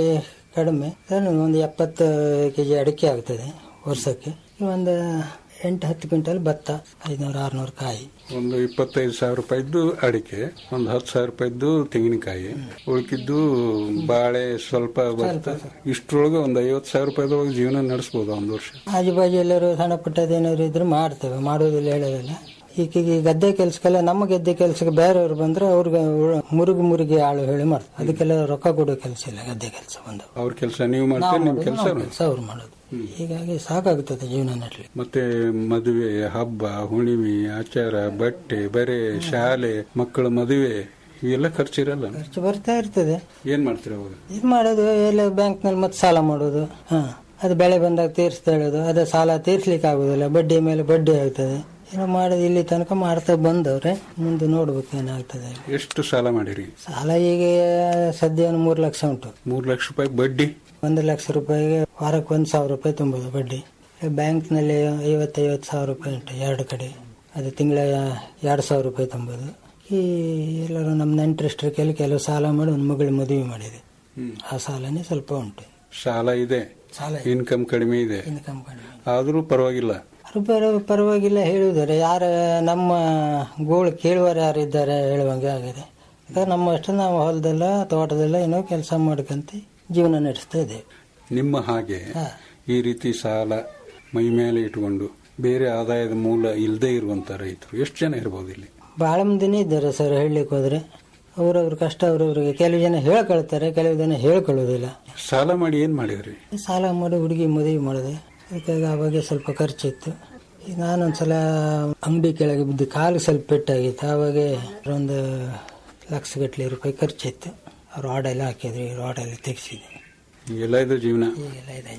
ಕಡಿಮೆ ಏನು ಒಂದು ಎಪ್ಪತ್ತು ಕೆಜಿ ಅಡಿಕೆ ಆಗ್ತದೆ ವರ್ಷಕ್ಕೆ ಒಂದು ಎಂಟು ಹತ್ತು ಕ್ವಿಂಟಲ್ ಭತ್ತ ಐನೂರು ಆರ್ನೂರು ಕಾಯಿ ಒಂದು ಇಪ್ಪತ್ತೈದು ಸಾವಿರ ರೂಪಾಯಿದ್ದು ಅಡಿಕೆ ಒಂದು ಹತ್ತು ಸಾವಿರ ರೂಪಾಯಿದ್ದು ತೆಂಗಿನಕಾಯಿ ಉಳ್ಕಿದ್ದು ಬಾಳೆ ಸ್ವಲ್ಪ ಬರುತ್ತೆ ಇಷ್ಟರೊಳಗೆ ಒಂದು ಐವತ್ತು ಸಾವಿರ ರೂಪಾಯಿದೊಳಗೆ ಜೀವನ ನಡೆಸ್ಬೋದು ಒಂದು ವರ್ಷ ಆಜು ಬಾಜು ಎಲ್ಲರೂ ಸಣ್ಣ ಪುಟ್ಟದೇನಾದ್ರು ಇದ್ರೆ ಮಾಡ್ತೇವೆ ಮಾಡೋದಿಲ್ಲ ಹೇಳೋದಿಲ್ಲ ಈಗೀಗ ಈ ಗದ್ದೆ ಕೆಲ್ಸಕ್ಕೆಲ್ಲ ನಮ್ಮ ಗದ್ದೆ ಕೆಲ್ಸಕ್ಕೆ ಬೇರೆಯವ್ರು ಬಂದ್ರೆ ಅವ್ರಿಗೆ ಉಳ- ಮುರುಗು ಮುರುಗಿ ಆಳು ಹೇಳಿ ಮಾಡ್ತಾರೆ ಅದಕ್ಕೆಲ್ಲ ರೊಕ್ಕ ಕೊಡೋ ಕೆಲಸ ಇಲ್ಲ ಗದ್ದೆ ಕೆಲಸ ಬಂದು ಅವ್ರ ಕೆಲಸ ನೀವು ಮಾಡ್ತೀರಿ ನಿಮ್ಮ ಕೆಲಸ ಕೆಲಸ ಅವ್ರು ಮಾಡೋದು ಹೀಗಾಗಿ ಸಾಕಾಗ್ತದೆ ಜೀವನ ನಡ್ಲಿಕ್ಕೆ ಮತ್ತೆ ಮದುವೆ ಹಬ್ಬ ಹುಣಿಮೆ ಆಚಾರ ಬಟ್ಟೆ ಬರೆ ಶಾಲೆ ಮಕ್ಕಳ ಮದುವೆ ಇವೆಲ್ಲ ಖರ್ಚಿರಲ್ಲ ಖರ್ಚು ಬರ್ತಾ ಇರ್ತದೆ ಏನ್ ಮಾಡ್ತೀರ ಅವಾಗ ಇದು ಮಾಡೋದು ಎಲ್ಲ ಬ್ಯಾಂಕ್ನಲ್ಲಿ ಮತ್ತೆ ಸಾಲ ಮಾಡೋದು ಹಾ ಅದು ಬೆಳೆ ಬಂದಾಗ ತೀರಿಸ್ತಾ ಹೇಳೋದು ಅದೇ ಸಾಲ ತೀರ್ಸ್ಲಿಕ್ಕೆ ಆಗುದಿಲ್ಲ ಬಡ್ಡಿ ಮೇಲೆ ಬಡ್ಡಿ ಆಗ್ತದೆ ಏನೋ ಮಾಡೋದು ಇಲ್ಲಿ ತನಕ ಮಾಡ್ತಾ ಬಂದವ್ರೆ ಮುಂದೆ ನೋಡ್ಬೇಕು ಏನಾಗ್ತದೆ ಎಷ್ಟು ಸಾಲ ಮಾಡಿರಿ ಸಾಲ ಈಗ ಸದ್ಯ ಒಂದು ಮೂರು ಲಕ್ಷ ಉಂಟು ಮೂರ್ ಲಕ್ಷ ರೂಪಾಯಿ ಬಡ್ಡಿ ಒಂದು ಲಕ್ಷ ರೂಪಾಯಿಗೆ ವಾರಕ್ಕೆ ಒಂದು ಸಾವಿರ ರೂಪಾಯಿ ತುಂಬೋದು ಬಡ್ಡಿ ಬ್ಯಾಂಕ್ನಲ್ಲಿ ಐವತ್ತೈವತ್ತು ಸಾವಿರ ರೂಪಾಯಿ ಉಂಟು ಎರಡು ಕಡೆ ಅದು ತಿಂಗಳ ಎರಡು ಸಾವಿರ ರೂಪಾಯಿ ತುಂಬೋದು ಈ ಎಲ್ಲರೂ ನಮ್ಮ ನೆಂಟರಿಷ್ಟರಲ್ಲಿ ಕೆಲವು ಸಾಲ ಮಾಡಿ ಒಂದು ಮಗಳು ಮದುವೆ ಮಾಡಿದೆ ಆ ಸಾಲನೇ ಸ್ವಲ್ಪ ಉಂಟು ಸಾಲ ಇದೆ ಸಾಲ ಇನ್ಕಮ್ ಕಡಿಮೆ ಇದೆ ಇನ್ಕಮ್ ಕಡಿಮೆ ಆದ್ರೂ ಪರವಾಗಿಲ್ಲ ಅವ್ರು ಪರ- ಪರವಾಗಿಲ್ಲ ಹೇಳುವುದಾರೆ ಯಾರ ನಮ್ಮ ಗೋಳು ಕೇಳುವವರು ಯಾರಿದ್ದಾರೆ ಹೇಳುವಂಗೆ ಆಗಿದೆ ಯಾಕಂದ್ರೆ ನಮ್ಮ ಅಷ್ಟು ನಾವು ಹೊಲದಲ್ಲ ತೋಟದಲ್ಲ ಏನೋ ಕೆಲಸ ಮಾಡ್ಕೊಂತ ಜೀವನ ನಡೆಸ್ತಾ ಇದ್ದೇವೆ ನಿಮ್ಮ ಹಾಗೆ ಹಾ. ಈ ರೀತಿ ಸಾಲ ಮೈ ಮೇಲೆ ಇಟ್ಕೊಂಡು ಬೇರೆ ಆದಾಯದ ಮೂಲ ಇಲ್ಲದೆ ಇರುವಂತ ರೈತರು ಎಷ್ಟು ಜನ ಇರ್ಬೋದು ಇಲ್ಲಿ ಬಹಳ ಮಂದಿನೇ ಇದ್ದಾರೆ ಸರ್ ಹೇಳಲಿಕ್ಕೆ ಹೋದ್ರೆ ಅವ್ರವ್ರ ಕಷ್ಟ ಅವ್ರವ್ರಿಗೆ ಕೆಲವು ಜನ ಹೇಳ್ಕೊಳ್ತಾರೆ ಕೆಲವು ಜನ ಹೇಳ್ಕೊಳ್ಳೋದಿಲ್ಲ ಸಾಲ ಮಾಡಿ ಏನ್ ಮಾಡಿದ್ರಿ ಸಾಲ ಮಾಡಿ ಹುಡುಗಿ ಮದುವೆ ಮಾಡಿದೆ ಅದಕ್ಕಾಗಿ ಆವಾಗ ಸ್ವಲ್ಪ ಖರ್ಚಿತ್ತು ಈಗ ನಾನೊಂದ್ಸಲ ಅಂಗಡಿ ಕೆಳಗೆ ಬಿದ್ದು ಕಾಲು ಸ್ವಲ್ಪ ಪೆಟ್ಟಾಗಿತ್ತು ಆವಾಗ ಒಂದು ಲಕ್ಷಗಟ್ಟಲೆ ರೂಪಾಯಿ ಖರ್ಚಿತ್ತು ರಾಡ್ ಎಲ್ಲ ಹಾಕಿದ್ವಿ ರಾಡ್ ಎಲ್ಲ ತೆಗೆಸಿದ್ವಿ ಎಲ್ಲ ಇದು ಜೀವನ ಈಗೆಲ್ಲ ಇದೆ ಜೀವನ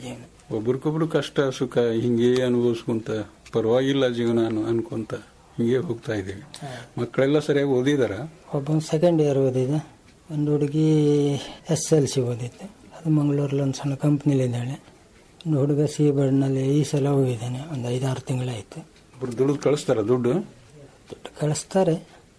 ಒಬ್ರಿಗೊಬ್ರು ಕಷ್ಟ ಸುಖ ಹಿಂಗೆ ಅನುಭವಿಸ್ಕೊಂತ ಪರವಾಗಿಲ್ಲ ಜೀವನ ಅನ್- ಅನ್ಕೊಂತ ಹಿಂಗೆ ಹೋಗ್ತಾ ಇದೀವಿ ಮಕ್ಕಳೆಲ್ಲ ಸರಿಯಾಗಿ ಓದಿದಾರ ಒಬ್ಬ ಸೆಕೆಂಡ್ ಇಯರ್ ಓದಿದೆ ಒಂದು ಹುಡುಗಿ ಎಸ್ ಎಲ್ ಸಿ ಓದಿದ್ದೆ ಅದು ಮಂಗಳೂರಲ್ಲಿ ಒಂದು ಸಣ್ಣ ಕಂಪ್ನಿಲಿದ್ದಾಳೆ ಒಂದು ಹುಡುಗ ಸಿ ಬರ್ಡ್ನಲ್ಲಿ ಈ ಸಲ ಹೋಗಿದ್ದಾನೆ ಒಂದು ಐದಾರು ತಿಂಗಳಾಯ್ತು ಒಬ್ರು ದುಡ್ದು ಕಳಿಸ್ತಾರ ದುಡ್ಡು ದುಡ್ಡು ಕಳಿಸ್ತಾರೆ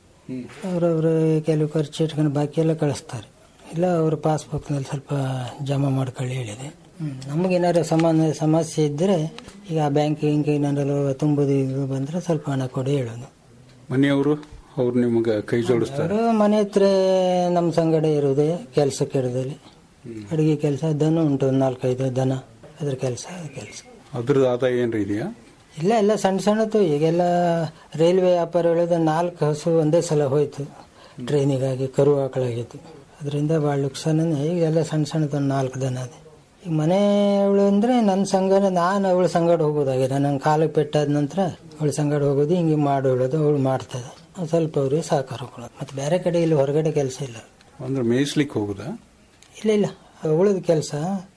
ಅವರವ್ರ ಕೆಲವು ಖರ್ಚು ಇಟ್ಕೊಂಡು ಬಾಕಿ ಎಲ್ಲ ಕಳಿಸ್ತಾರೆ ಇಲ್ಲ ಅವ್ರ ಪಾಸ್ಬುಕ್ನಲ್ಲಿ ಸ್ವಲ್ಪ ಜಮಾ ಮಾಡ್ಕೊಳ್ಳಿ ಹೇಳಿದೆ ನಮಗೇನಾದ್ರು ಸಮಾನ ಸಮಸ್ಯೆ ಇದ್ದರೆ ಈಗ ಆ ಬ್ಯಾಂಕ್ ಗಿಂಕ್ ಏನಾದ್ರು ತುಂಬೋದು ಇದು ಬಂದರೆ ಸ್ವಲ್ಪ ಹಣ ಕೊಡಿ ಹೇಳೋದು ಮನೆಯವರು ಅವ್ರು ನಿಮ್ಗೆ ಕೈ ಜೋಡಿಸ್ತಾರೆ ಅವರು ಮನೆ ಹತ್ರ ನಮ್ಮ ಸಂಗಡ ಇರೋದೇ ಕೆಲಸಕ್ಕೆ ಇರೋದಲ್ಲಿ ಅಡುಗೆ ಕೆಲಸ ದನ ಉಂಟು ಒಂದು ನಾಲ್ಕೈದು ದನ ಅದ್ರ ಕೆಲಸ ಕೆಲಸ ಅದ್ರದ್ದು ಆದಾಯ ಏನ್ರ ಇದೆಯಾ ಇಲ್ಲ ಎಲ್ಲ ಸಣ್ಣ ಸಣ್ಣದು ಈಗೆಲ್ಲ ರೈಲ್ವೆ ವ್ಯಾಪಾರ ಹೇಳೋದು ನಾಲ್ಕು ಹಸು ಒಂದೇ ಸಲ ಹೋಯ್ತು ಟ್ರೈನಿಗಾಗಿ ಕರು ಆಕಳಾಗಿತ್ತು ಅದರಿಂದ ಭಾಳ ನುಕ್ಸಾನೇ ಈಗ ಎಲ್ಲ ಸಣ್ಣ ಸಣ್ಣದು ಒಂದು ನಾಲ್ಕು ದನ ಅದೇ ಈಗ ಮನೆ ಅವಳು ಅಂದರೆ ನನ್ನ ಸಂಗಡ ನಾನು ಅವಳ ಸಂಗಡ ಹೋಗೋದಾಗಿದೆ ನಂಗೆ ಕಾಲಿಗೆ ಪೆಟ್ಟಾದ ನಂತರ ಅವಳ ಸಂಗಡ ಹೋಗೋದು ಹಿಂಗೆ ಮಾಡಿ ಹೇಳೋದು ಅವಳು ಮಾಡ್ತದೆ ನಾವ್ ಸ್ವಲ್ಪ ಅವ್ರಿಗೆ ಸಹಕಾರ ಕೊಡೋದು ಮತ್ತು ಬೇರೆ ಕಡೆ ಇಲ್ಲಿ ಹೊರಗಡೆ ಕೆಲಸ ಇಲ್ಲ ಅಂದ್ರೆ ಮೇಯಿಸ್ಲಿಕ್ಕೆ ಹೋಗುದಾ ಇಲ್ಲ ಇಲ್ಲ ಅವಳದ ಕೆಲಸ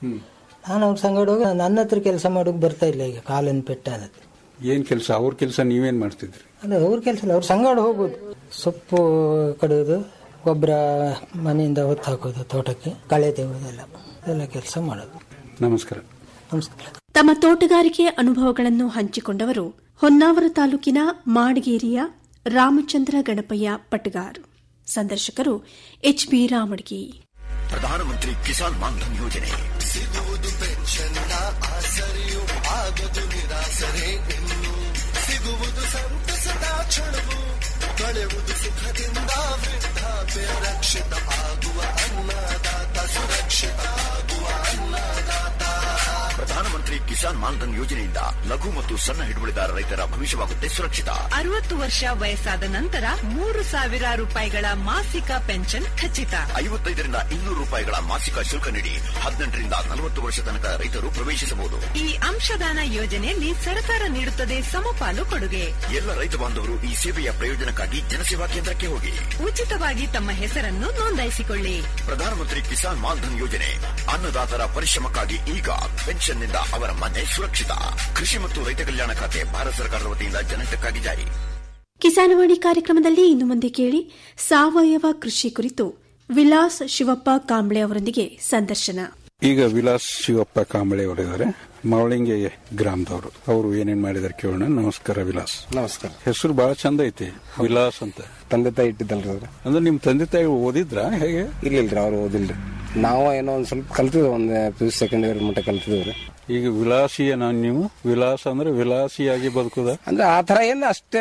ನಾನು ಅವ್ರ ಸಂಗಡ ಹೋಗಿ ನನ್ನ ಹತ್ರ ಕೆಲಸ ಮಾಡೋಕೆ ಬರ್ತಾ ಇಲ್ಲ ಈಗ ಕಾಲಿನ ಪೆಟ್ಟಾದದ್ದು ಏನ್ ಕೆಲಸ ಅವ್ರ ಕೆಲಸ ನೀವೇನ್ ಮಾಡ್ತಿದ್ರಿ ಅಲ್ಲ ಅವ್ರ ಕೆಲಸ ಇಲ್ಲ ಅವ್ರ ಸಂಗಡ ಹೋಗೋದು ಸೊಪ್ಪು ಕಡಿಯೋದು ಗೊಬ್ಬರ ಮನೆಯಿಂದ ಹೊತ್ತು ಹಾಕೋದು ತೋಟಕ್ಕೆ ಕಳೆ ತೆಗೆಯೋದೆಲ್ಲ ಎಲ್ಲ ಕೆಲಸ ಮಾಡೋದು ನಮಸ್ಕಾರ ನಮಸ್ಕಾರ ತಮ್ಮ ತೋಟಗಾರಿಕೆ ಅನುಭವಗಳನ್ನು ಹಂಚಿಕೊಂಡವರು ಹೊನ್ನಾವರ ತಾಲೂಕಿನ ಮಾಡಗೇರಿಯ ರಾಮಚಂದ್ರ ಗಣಪಯ್ಯ ಪಟ್ಗಾರ್ ಸಂದರ್ಶಕರು ಎಚ್ ಬಿ ರಾಮಡ್ಗಿ ಪ್ರಧಾನಮಂತ್ರಿ ಕಿಸಾನ್ ಮಾನ್ಧನ್ ಯೋಜನೆ ಸಿಗುವುದು ಪೆನ್ಷನ್ನ ಆಸರೆಯು ಆಗದು ನಿರಾಸರೆ ಇನ್ನು ಸಿಗುವುದು ಸಂತಸದ ಕ್ಷಣವು ಕಳೆಯುವುದು ಸುಖದಿಂದ ವೃದ್ಧಾಪ್ಯ ರಕ್ಷಿತ ಆಗುವ ಅನ್ನದಾತ ಸುರಕ್ಷಿತ ಆಗುವ ಅನ್ನದಾತ ಪ್ರಧಾನಮಂತ್ರಿ ಕಿಸಾನ್ ಮಾನ್ಧನ್ ಯೋಜನೆಯಿಂದ ಲಘು ಮತ್ತು ಸಣ್ಣ ಹಿಡುವಳಿದಾರ ರೈತರ ಭವಿಷ್ಯವಾಗುತ್ತೆ ಸುರಕ್ಷಿತ ಅರವತ್ತು ವರ್ಷ ವಯಸ್ಸಾದ ನಂತರ ಮೂರು ಸಾವಿರ ರೂಪಾಯಿಗಳ ಮಾಸಿಕ ಪೆನ್ಷನ್ ಖಚಿತ ಐವತ್ತೈದರಿಂದ ಇನ್ನೂರು ರೂಪಾಯಿಗಳ ಮಾಸಿಕ ಶುಲ್ಕ ನೀಡಿ ಹದಿನೆಂಟರಿಂದ ನಲವತ್ತು ವರ್ಷ ತನಕ ರೈತರು ಪ್ರವೇಶಿಸಬಹುದು ಈ ಅಂಶದಾನ ಯೋಜನೆಯಲ್ಲಿ ಸರ್ಕಾರ ನೀಡುತ್ತದೆ ಸಮಪಾಲು ಕೊಡುಗೆ ಎಲ್ಲ ರೈತ ಬಾಂಧವರು ಈ ಸೇವೆಯ ಪ್ರಯೋಜನಕ್ಕಾಗಿ ಜನಸೇವಾ ಕೇಂದ್ರಕ್ಕೆ ಹೋಗಿ ಉಚಿತವಾಗಿ ತಮ್ಮ ಹೆಸರನ್ನು ನೋಂದಾಯಿಸಿಕೊಳ್ಳಿ ಪ್ರಧಾನಮಂತ್ರಿ ಕಿಸಾನ್ ಮಾನ್ಧನ್ ಯೋಜನೆ ಅನ್ನದಾತರ ಪರಿಶ್ರಮಕ್ಕಾಗಿ ಈಗ ಪೆನ್ಷನ್ನಿಂದ ಅವರ ಮನೆ ಸುರಕ್ಷಿತ ಕೃಷಿ ಮತ್ತು ರೈತ ಕಲ್ಯಾಣ ಖಾತೆ ಭಾರತ ಸರ್ಕಾರದ ವತಿಯಿಂದ ಜನಹಿತಕ್ಕಾಗಿ ಜಾರಿ ಕಿಸಾನವಾಣಿ ಕಾರ್ಯಕ್ರಮದಲ್ಲಿ ಇನ್ನು ಮುಂದೆ ಕೇಳಿ ಸಾವಯವ ಕೃಷಿ ಕುರಿತು ವಿಲಾಸ್ ಶಿವಪ್ಪ ಕಾಂಬ್ಳೆ ಅವರೊಂದಿಗೆ ಸಂದರ್ಶನ ಈಗ ವಿಲಾಸ್ ಶಿವಪ್ಪ ಕಾಂಬಳೆ ಅವರಿದ್ದಾರೆ ಮಾವಳಿಂಗೆ ಗ್ರಾಮದವರು ಅವರು ಏನೇನ್ ಮಾಡಿದಾರೆ ಕೇಳೋಣ ನಮಸ್ಕಾರ ವಿಲಾಸ್ ನಮಸ್ಕಾರ ಹೆಸರು ಬಹಳ ಚಂದ ಐತಿ ವಿಲಾಸ್ ಅಂತ ತಂದೆ ತಾಯಿ ಇಟ್ಟಿದ್ದಲ್ರಿ ಅವ್ರು ಅಂದ್ರೆ ನಿಮ್ ತಂದೆ ತಾಯಿ ಓದಿದ್ರ ಹೇಗೆ ಇರ್ಲಿಲ್ರಿ ಅವ್ರು ಓದಿಲ್ರಿ ನಾವು ಏನೋ ಒಂದ್ ಸ್ವಲ್ಪ ಕಲ್ತಿದ್ವಿ ಒಂದ್ ಪಿ ಯು ಸೆಕೆಂಡ್ ಇಯರ್ ಮಟ್ಟ ಕಲ್ತಿದ್ವಿ ಈಗ ವಿಲಾಸಿಯ ನಾನು ನೀವು ವಿಲಾಸ ಅಂದ್ರೆ ವಿಲಾಸಿಯಾಗಿ ಬದುಕುದ ಅಂದ್ರೆ ಆ ತರ ಏನ್ ಅಷ್ಟೇ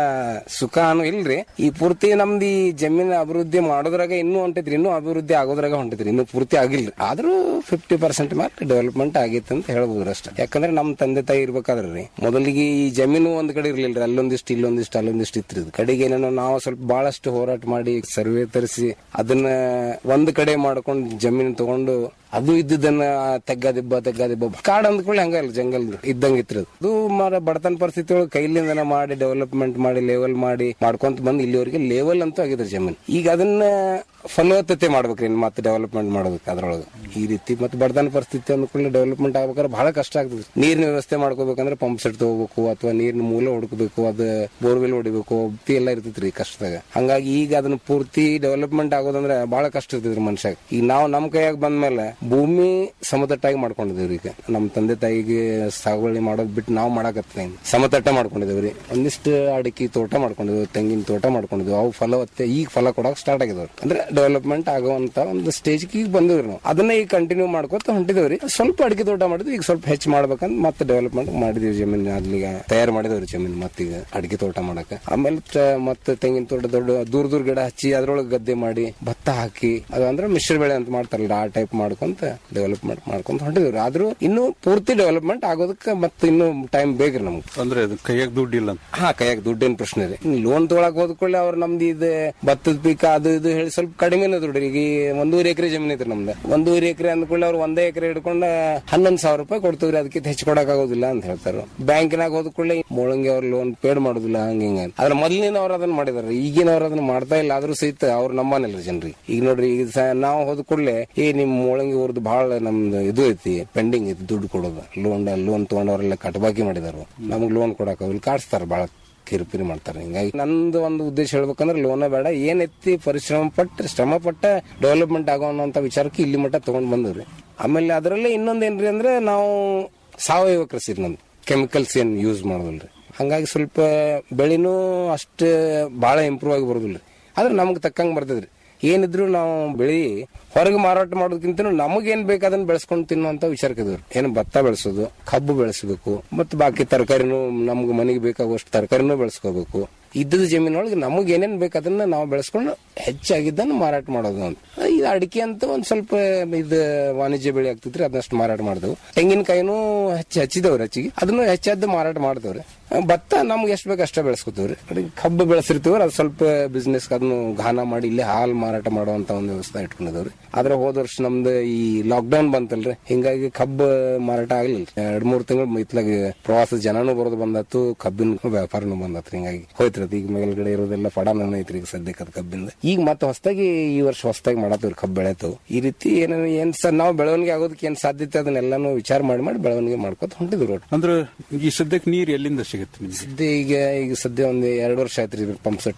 ಸುಖ ಅನು ಇಲ್ರಿ ಈ ಪೂರ್ತಿ ನಮ್ದು ಈ ಜಮೀನ್ ಅಭಿವೃದ್ಧಿ ಮಾಡೋದ್ರಾಗ ಇನ್ನೂ ಹೊಂಟೈತ್ರಿ ಇನ್ನೂ ಅಭಿವೃದ್ಧಿ ಆಗೋದ್ರಾಗ ಹೊಂಟೈತ್ರಿ ಇನ್ನೂ ಪೂರ್ತಿ ಆಗಿಲ್ರಿ ಆದ್ರೂ ಫಿಫ್ಟಿ ಪರ್ಸೆಂಟ್ ಮಾತ್ರ ಡೆವಲಪ್ಮೆಂಟ್ ಆಗೈತೆ ಅಂತ ಹೇಳ್ಬೋದು ಅಷ್ಟೇ ಯಾಕಂದ್ರೆ ನಮ್ ತಂದೆ ತಾಯಿ ಇರ್ಬೇಕಾದ್ರೆ ರೀ ಮೊದಲಿಗೆ ಈ ಜಮೀನು ಒಂದ್ ಕಡೆ ಇರ್ಲಿಲ್ರಿ ಅಲ್ಲೊಂದಿಷ್ಟು ಇಲ್ಲೊಂದಿಷ್ಟು ಅಲ್ಲೊಂದಿಷ್ಟು ಇತ್ರಿ ಇದು. ಕಡೆಗೆ ಏನೇನೋ ನಾವು ಸ್ವಲ್ಪ ಬಹಳಷ್ಟು ಹೋರಾಟ ಮಾಡಿ ಸರ್ವೆ ತರಿಸಿ ಅದನ್ನ ಒಂದ್ ಕಡೆ ಮಾಡ್ಕೊಂಡು ಜಮೀನು ತಗೊಂಡು ಅದು ಇದ್ದದನ್ನ ತೆಗ್ಗದಿಬ್ಬ ತೆಗ್ಗದಿಬ್ಬ ಕಾಡ್ ಅಂದ್ಕೊಳ್ಳಿ ಹಂಗಲ್ಲ ಜಂಗಲ್ ಇದ್ದಂಗ ಇತ್ರಿ ಅದು. ಅದು ಮರ ಬಡತನ ಪರಿಸ್ಥಿತಿ ಒಳಗೆ ಕೈಲಿಂದನ ಮಾಡಿ ಡೆವಲಪ್ಮೆಂಟ್ ಮಾಡಿ ಲೆವೆಲ್ ಮಾಡಿ ಮಾಡ್ಕೊಂತ ಬಂದ್ ಇಲ್ಲಿವರೆಗೆ ಲೆವೆಲ್ ಅಂತೂ ಆಗಿದ್ರಿ ಜಮೀನ್ ಈಗ ಅದನ್ನ ಫಲವತ್ತತೆ ಮಾಡ್ಬೇಕ್ರಿ ಇನ್ನು ಮತ್ತೆ ಡೆವಲಪ್ಮೆಂಟ್ ಮಾಡ್ಬೇಕು ಅದ್ರೊಳಗೆ ಈ ರೀತಿ ಮತ್ತೆ ಬಡತನ ಪರಿಸ್ಥಿತಿ ಅಂದ್ಕೊಳ್ಳಿ ಡೆವಲಪ್ಮೆಂಟ್ ಆಗ್ಬೇಕಾದ್ರೆ ಬಹಳ ಕಷ್ಟ ಆಗ್ತದೆ ನೀರಿನ ವ್ಯವಸ್ಥೆ ಮಾಡ್ಕೋಬೇಕಂದ್ರೆ ಪಂಪ್ ಸೆಟ್ ತಗೋಬೇಕು ಅಥವಾ ನೀರಿನ ಮೂಲ ಹುಡುಕಬೇಕು ಅದು ಬೋರ್ವೆಲ್ ಹೊಡಿಬೇಕು ಭಕ್ತಿ ಎಲ್ಲ ಇರ್ತೈತ್ರಿ ಕಷ್ಟದಾಗ ಹಂಗಾಗಿ ಈಗ ಅದನ್ನ ಪೂರ್ತಿ ಡೆವಲಪ್ಮೆಂಟ್ ಆಗೋದಂದ್ರೆ ಬಹಳ ಕಷ್ಟ ಇರ್ತೈತ್ರಿ ಮನುಷ್ಯ ಈಗ ನಾವು ನಮ್ ಕೈಯಾಗ ಬಂದ್ಮೇಲೆ ಭೂಮಿ ಸಮತಟ್ಟಾಗಿ ಮಾಡ್ಕೊಂಡಿದೇವ್ರಿ ಈಗ ನಮ್ಮ ತಂದೆ ತಾಯಿಗೆ ಸಾಗುವಳಿ ಮಾಡೋದ್ ಬಿಟ್ಟು ನಾವು ಮಾಡಾಕತ್ತೀವಿ ಸಮತಟ್ಟ ಮಾಡ್ಕೊಂಡಿದೇವ್ರಿ ಒಂದಿಷ್ಟು ಅಡಿಕೆ ತೋಟ ಮಾಡ್ಕೊಂಡಿದ್ವಿ ತೆಂಗಿನ ತೋಟ ಮಾಡ್ಕೊಂಡಿದ್ವಿ ಅವು ಫಲವತ್ತೆ ಈಗ ಫಲ ಕೊಡಕ್ ಸ್ಟಾರ್ಟ್ ಆಗಿದವ್ರಿ ಅಂದ್ರೆ ಡೆವಲಪ್ಮೆಂಟ್ ಆಗುವಂತ ಒಂದು ಸ್ಟೇಜ್ ಈಗ ಬಂದಿವ್ರಿ ನಾವು ಅದನ್ನ ಈಗ ಕಂಟಿನ್ಯೂ ಮಾಡ್ಕೊತ ಹೊಂಟಿದೇವ್ರಿ ಸ್ವಲ್ಪ ಅಡಿಕೆ ತೋಟ ಮಾಡಿದ್ವಿ ಈಗ ಸ್ವಲ್ಪ ಹೆಚ್ಚು ಮಾಡ್ಬೇಕಂತ ಮತ್ತೆ ಡೆವಲಪ್ಮೆಂಟ್ ಮಾಡಿದೀವಿ ಜಮೀನ್ ಅಲ್ಲಿಗೆ ತಯಾರು ಮಾಡಿದವ್ರಿ ಜಮೀನ್ ಮತ್ತೀಗ ಅಡಿಕೆ ತೋಟ ಮಾಡಕ ಆಮೇಲೆ ತ- ಮತ್ತೆ ತೆಂಗಿನ ತೋಟ ದೊಡ್ಡ ದೂರ ದೂರ ಗಿಡ ಹಚ್ಚಿ ಅದ್ರೊಳಗೆ ಗದ್ದೆ ಮಾಡಿ ಭತ್ತ ಹಾಕಿ ಅದು ಅಂದ್ರೆ ಮಿಶ್ರ ಬೆಳೆ ಅಂತ ಮಾಡ್ತಾರಲ್ಲ ಆ ಟೈಪ್ ಮಾಡ್ಕೊಂತ ಡೆವಲಪ್ಮೆಂಟ್ ಮಾಡ್ಕೊಂತ ಹೊಂಟಿದ್ವಿ ಆದ್ರೂ ಇನ್ನು ಪೂರ್ತಿ ಡೆವಲಪ್ಮೆಂಟ್ ಆಗೋದಕ್ಕೆ ಮತ್ತೆ ಇನ್ನು ಟೈಮ್ ಬೇಕ್ರಿ ನಮ್ಗೆ ಅಂದ್ರೆ ಅದು ಕೈಯಾಗ ದುಡ್ಡಿಲ್ಲ ಅಂತ ಹಾ ಕೈಯಾಗ ದುಡ್ಡಿನ ಪ್ರಶ್ನೆ ರೀ ಲೋನ್ ತೊಗೊಳಕ್ ಹೋದ್ಕೊಳ್ಳಿ ಅವ್ರು ನಮ್ದು ಇದು ಭತ್ತದ ಪೀಕ ಅದು ಇದು ಹೇಳಿ ಸ್ವಲ್ಪ ಕಡಿಮೆನೇ ದುಡ್ರಿ ಈಗ ಈ ಒಂದೂವರೆ ಎಕರೆ ಜಮೀನ್ ಐತ್ರಿ ನಮ್ದು ಒಂದೂವರೆ ಎಕರೆ ಅಂದ್ಕೊಳ್ಳಿ ಅವ್ರು ಒಂದೇ ಎಕರೆ ಹಿಡ್ಕೊಂಡ ಹನ್ನೊಂದು ಸಾವಿರ ರೂಪಾಯಿ ಕೊಡ್ತೀವ್ರಿ ಅದಕ್ಕೆ ಹೆಚ್ಚು ಕೊಡಕ್ ಆಗೋದಿಲ್ಲ ಅಂತ ಹೇಳ್ತಾರೆ ಬ್ಯಾಂಕಿನಾಗ ಹೋದ ಕೂಡಲೇ ಮೊಳಂಗಿ ಅವ್ರ ಲೋನ್ ಪೇಡ್ ಮಾಡೋದಿಲ್ಲ ಹಂಗ ಹಿಂಗ ಅದ್ರ ಮೊದಲಿನ ಅವ್ರು ಅದನ್ನ ಮಾಡಿದಾರೆ ಈಗಿನವ್ರು ಅದನ್ನ ಮಾಡ್ತಾ ಇಲ್ಲ ಆದ್ರೂ ಸಹಿತ ಅವ್ರು ನಂಬಾನಿಲ್ಲ ಜನರಿಗೆ ಈಗ ನೋಡ್ರಿ ಈಗ ಸ- ನಾವು ಹೋದ ಕೂಡಲೇ ಏ ನಿಮ್ ಮೊಳಂಗಿ ಅವ್ರದ್ದು ಬಹಳ ನಮ್ದು ಇದು ಐತಿ ಪೆಂಡಿಂಗ್ ಐತಿ ದುಡ್ಡು ಕೊಡೋದು ಲೋನ್ ಲೋನ್ ತಗೊಂಡವ್ರೆಲ್ಲ ಕಟಬಾಕಿ ಮಾಡಿದಾರು ನಮ್ಗೆ ಲೋನ್ ಕೊಡಕ್ ಇಲ್ಲಿ ಕಾಡ್ಸ್ತಾರ ಬಹಳ ಕಿರಿಪಿರಿ ಮಾಡ್ತಾರೆ ಹಿಂಗಾಗಿ ನಂದು ಒಂದು ಉದ್ದೇಶ ಹೇಳ್ಬೇಕಂದ್ರೆ ಲೋನ ಬೇಡ ಏನ್ ಎತ್ತಿ ಪರಿಶ್ರಮ ಪಟ್ಟು ಶ್ರಮ ಪಟ್ಟ ಡೆವಲಪ್ಮೆಂಟ್ ಆಗೋ ಅನ್ನೋಂಥ ವಿಚಾರಕ್ಕೆ ಇಲ್ಲಿ ಮಟ್ಟ ತಗೊಂಡ್ ಬಂದವ್ರಿ ಆಮೇಲೆ ಅದರಲ್ಲೇ ಇನ್ನೊಂದ್ ಏನ್ರಿ ಅಂದ್ರೆ ನಾವು ಸಾವಯವ ಕೃಷಿ ರೀ ನಮ್ದು ಕೆಮಿಕಲ್ಸ್ ಏನ್ ಯೂಸ್ ಮಾಡೋದಿಲ್ರಿ ಹಂಗಾಗಿ ಸ್ವಲ್ಪ ಬೆಳೆನೂ ಅಷ್ಟು ಭಾಳ ಇಂಪ್ರೂವ್ ಆಗಿ ಬರೋದಿಲ್ರಿ ಆದ್ರೆ ನಮ್ಗೆ ತಕ್ಕಂಗೆ ಬರ್ತದ್ರಿ ಏನಿದ್ರು ನಾವು ಬೆಳಿ ಹೊರಗೆ ಮಾರಾಟ ಮಾಡೋದಕ್ಕಿಂತ ನಮಗೇನ್ ಬೇಕು ಅದನ್ನ ಬೆಳೆಸ್ಕೊಂಡು ತಿನ್ನುವಂತ ವಿಚಾರಕ್ಕಿದ್ರು ಏನು ಭತ್ತ ಬೆಳೆಸೋದು ಕಬ್ಬು ಬೆಳೆಸಬೇಕು ಮತ್ತು ಬಾಕಿ ತರಕಾರಿನೂ ನಮ್ಗೆ ಮನೆಗೆ ಬೇಕಾಗುವಷ್ಟು ತರಕಾರಿನೂ ಬೆಳೆಸ್ಕೋಬೇಕು ಇದ್ದದ ಜಮೀನೊಳಗೆ ನಮಗೆ ಏನೇನ್ ಬೇಕು ಅದನ್ನ ನಾವು ಬೆಳೆಸ್ಕೊಂಡು ಹೆಚ್ಚಾಗಿದ್ದನ್ನು ಮಾರಾಟ ಮಾಡೋದು ಅಂತ ಇದು ಅಡಿಕೆ ಅಂತ ಒಂದ್ ಸ್ವಲ್ಪ ಇದು ವಾಣಿಜ್ಯ ಬೆಳೆ ಆಗ್ತಿದ್ರಿ ಅದನ್ನಷ್ಟು ಮಾರಾಟ ಮಾಡಿದೆವು ತೆಂಗಿನಕಾಯಿನೂ ಹೆಚ್ಚು ಹಚ್ಚಿದವ್ರಿ ಹೆಚ್ಚಿಗೆ ಅದನ್ನು ಹೆಚ್ಚಾದ್ದು ಮಾರಾಟ ಮಾಡ್ತೇವ್ರಿ ಭತ್ತ ನಮ್ಗೆ ಎಷ್ಟು ಬೇಕು ಅಷ್ಟೇ ಬೆಳೆಸ್ಕೊತೀವ್ರಿ ಅಡಿಗೆ ಕಬ್ಬು ಬೆಳೆಸಿರ್ತೀವ್ರಿ ಅದು ಸ್ವಲ್ಪ ಬಿಸ್ನೆಸ್ ಅದನ್ನು ಘಾನ ಮಾಡಿ ಇಲ್ಲೇ ಹಾಲು ಮಾರಾಟ ಮಾಡುವಂತ ಒಂದು ವ್ಯವಸ್ಥೆ ಇಟ್ಕೊಂಡಿದವ್ರಿ ಆದ್ರೆ ಹೋದ ವರ್ಷ ನಮ್ದು ಈ ಲಾಕ್ಡೌನ್ ಬಂತಲ್ರಿ ಹಿಂಗಾಗಿ ಕಬ್ಬು ಮಾರಾಟ ಆಗ್ಲಿಲ್ಲ ಎರಡ್ ಮೂರ್ ತಿಂಗಳು ಇತ್ಲಾಗ ಪ್ರವಾಸದ ಜನನೂ ಬರೋದು ಬಂದತ್ತು ಕಬ್ಬಿನ ವ್ಯಾಪಾರನೂ ಬಂದತ್ರಿ ಹಿಂಗಾಗಿ ಹೋಯ್ತ್ರಿ ಅದು ಈಗ ಮೇಲ್ಗಡೆ ಇರೋದೆಲ್ಲ ಪಡಾನ ಐತ್ರಿ ಈಗ ಸದ್ಯಕ್ಕೆ ಅದು ಕಬ್ಬಿಂದ ಈಗ ಮತ್ತೆ ಹೊಸದಾಗಿ ಈ ವರ್ಷ ಹೊಸದಾಗಿ ಮಾಡತ್ತವ್ರಿ ಕಬ್ಬು ಬೆಳೆತವು ಈ ರೀತಿ ಏನೇನು ಏನ್ ಸರ್ ನಾವು ಬೆಳವಣಿಗೆ ಆಗೋದಕ್ಕೆ ಏನ್ ಸಾಧ್ಯತೆ ಅದನ್ನೆಲ್ಲಾನು ವಿಚಾರ ಮಾಡಿ ಮಾಡಿ ಬೆಳವಣಿಗೆ ಮಾಡ್ಕೊತ ಹೊಂಟಿದ್ರು ಒಟ್ಟು ಅಂದ್ರೆ ಈ ಸದ್ಯಕ್ಕೆ ನೀರು ಎಲ್ಲಿಂದ ಸಿಗುತ್ತೆ ನಿಮ್ಗೆ ಸದ್ಯ ಈಗ ಈಗ ಸದ್ಯ ಒಂದ್ ಎರಡು ವರ್ಷ ಆಯ್ತ್ರಿ ಪಂಪ್ ಸೆಟ್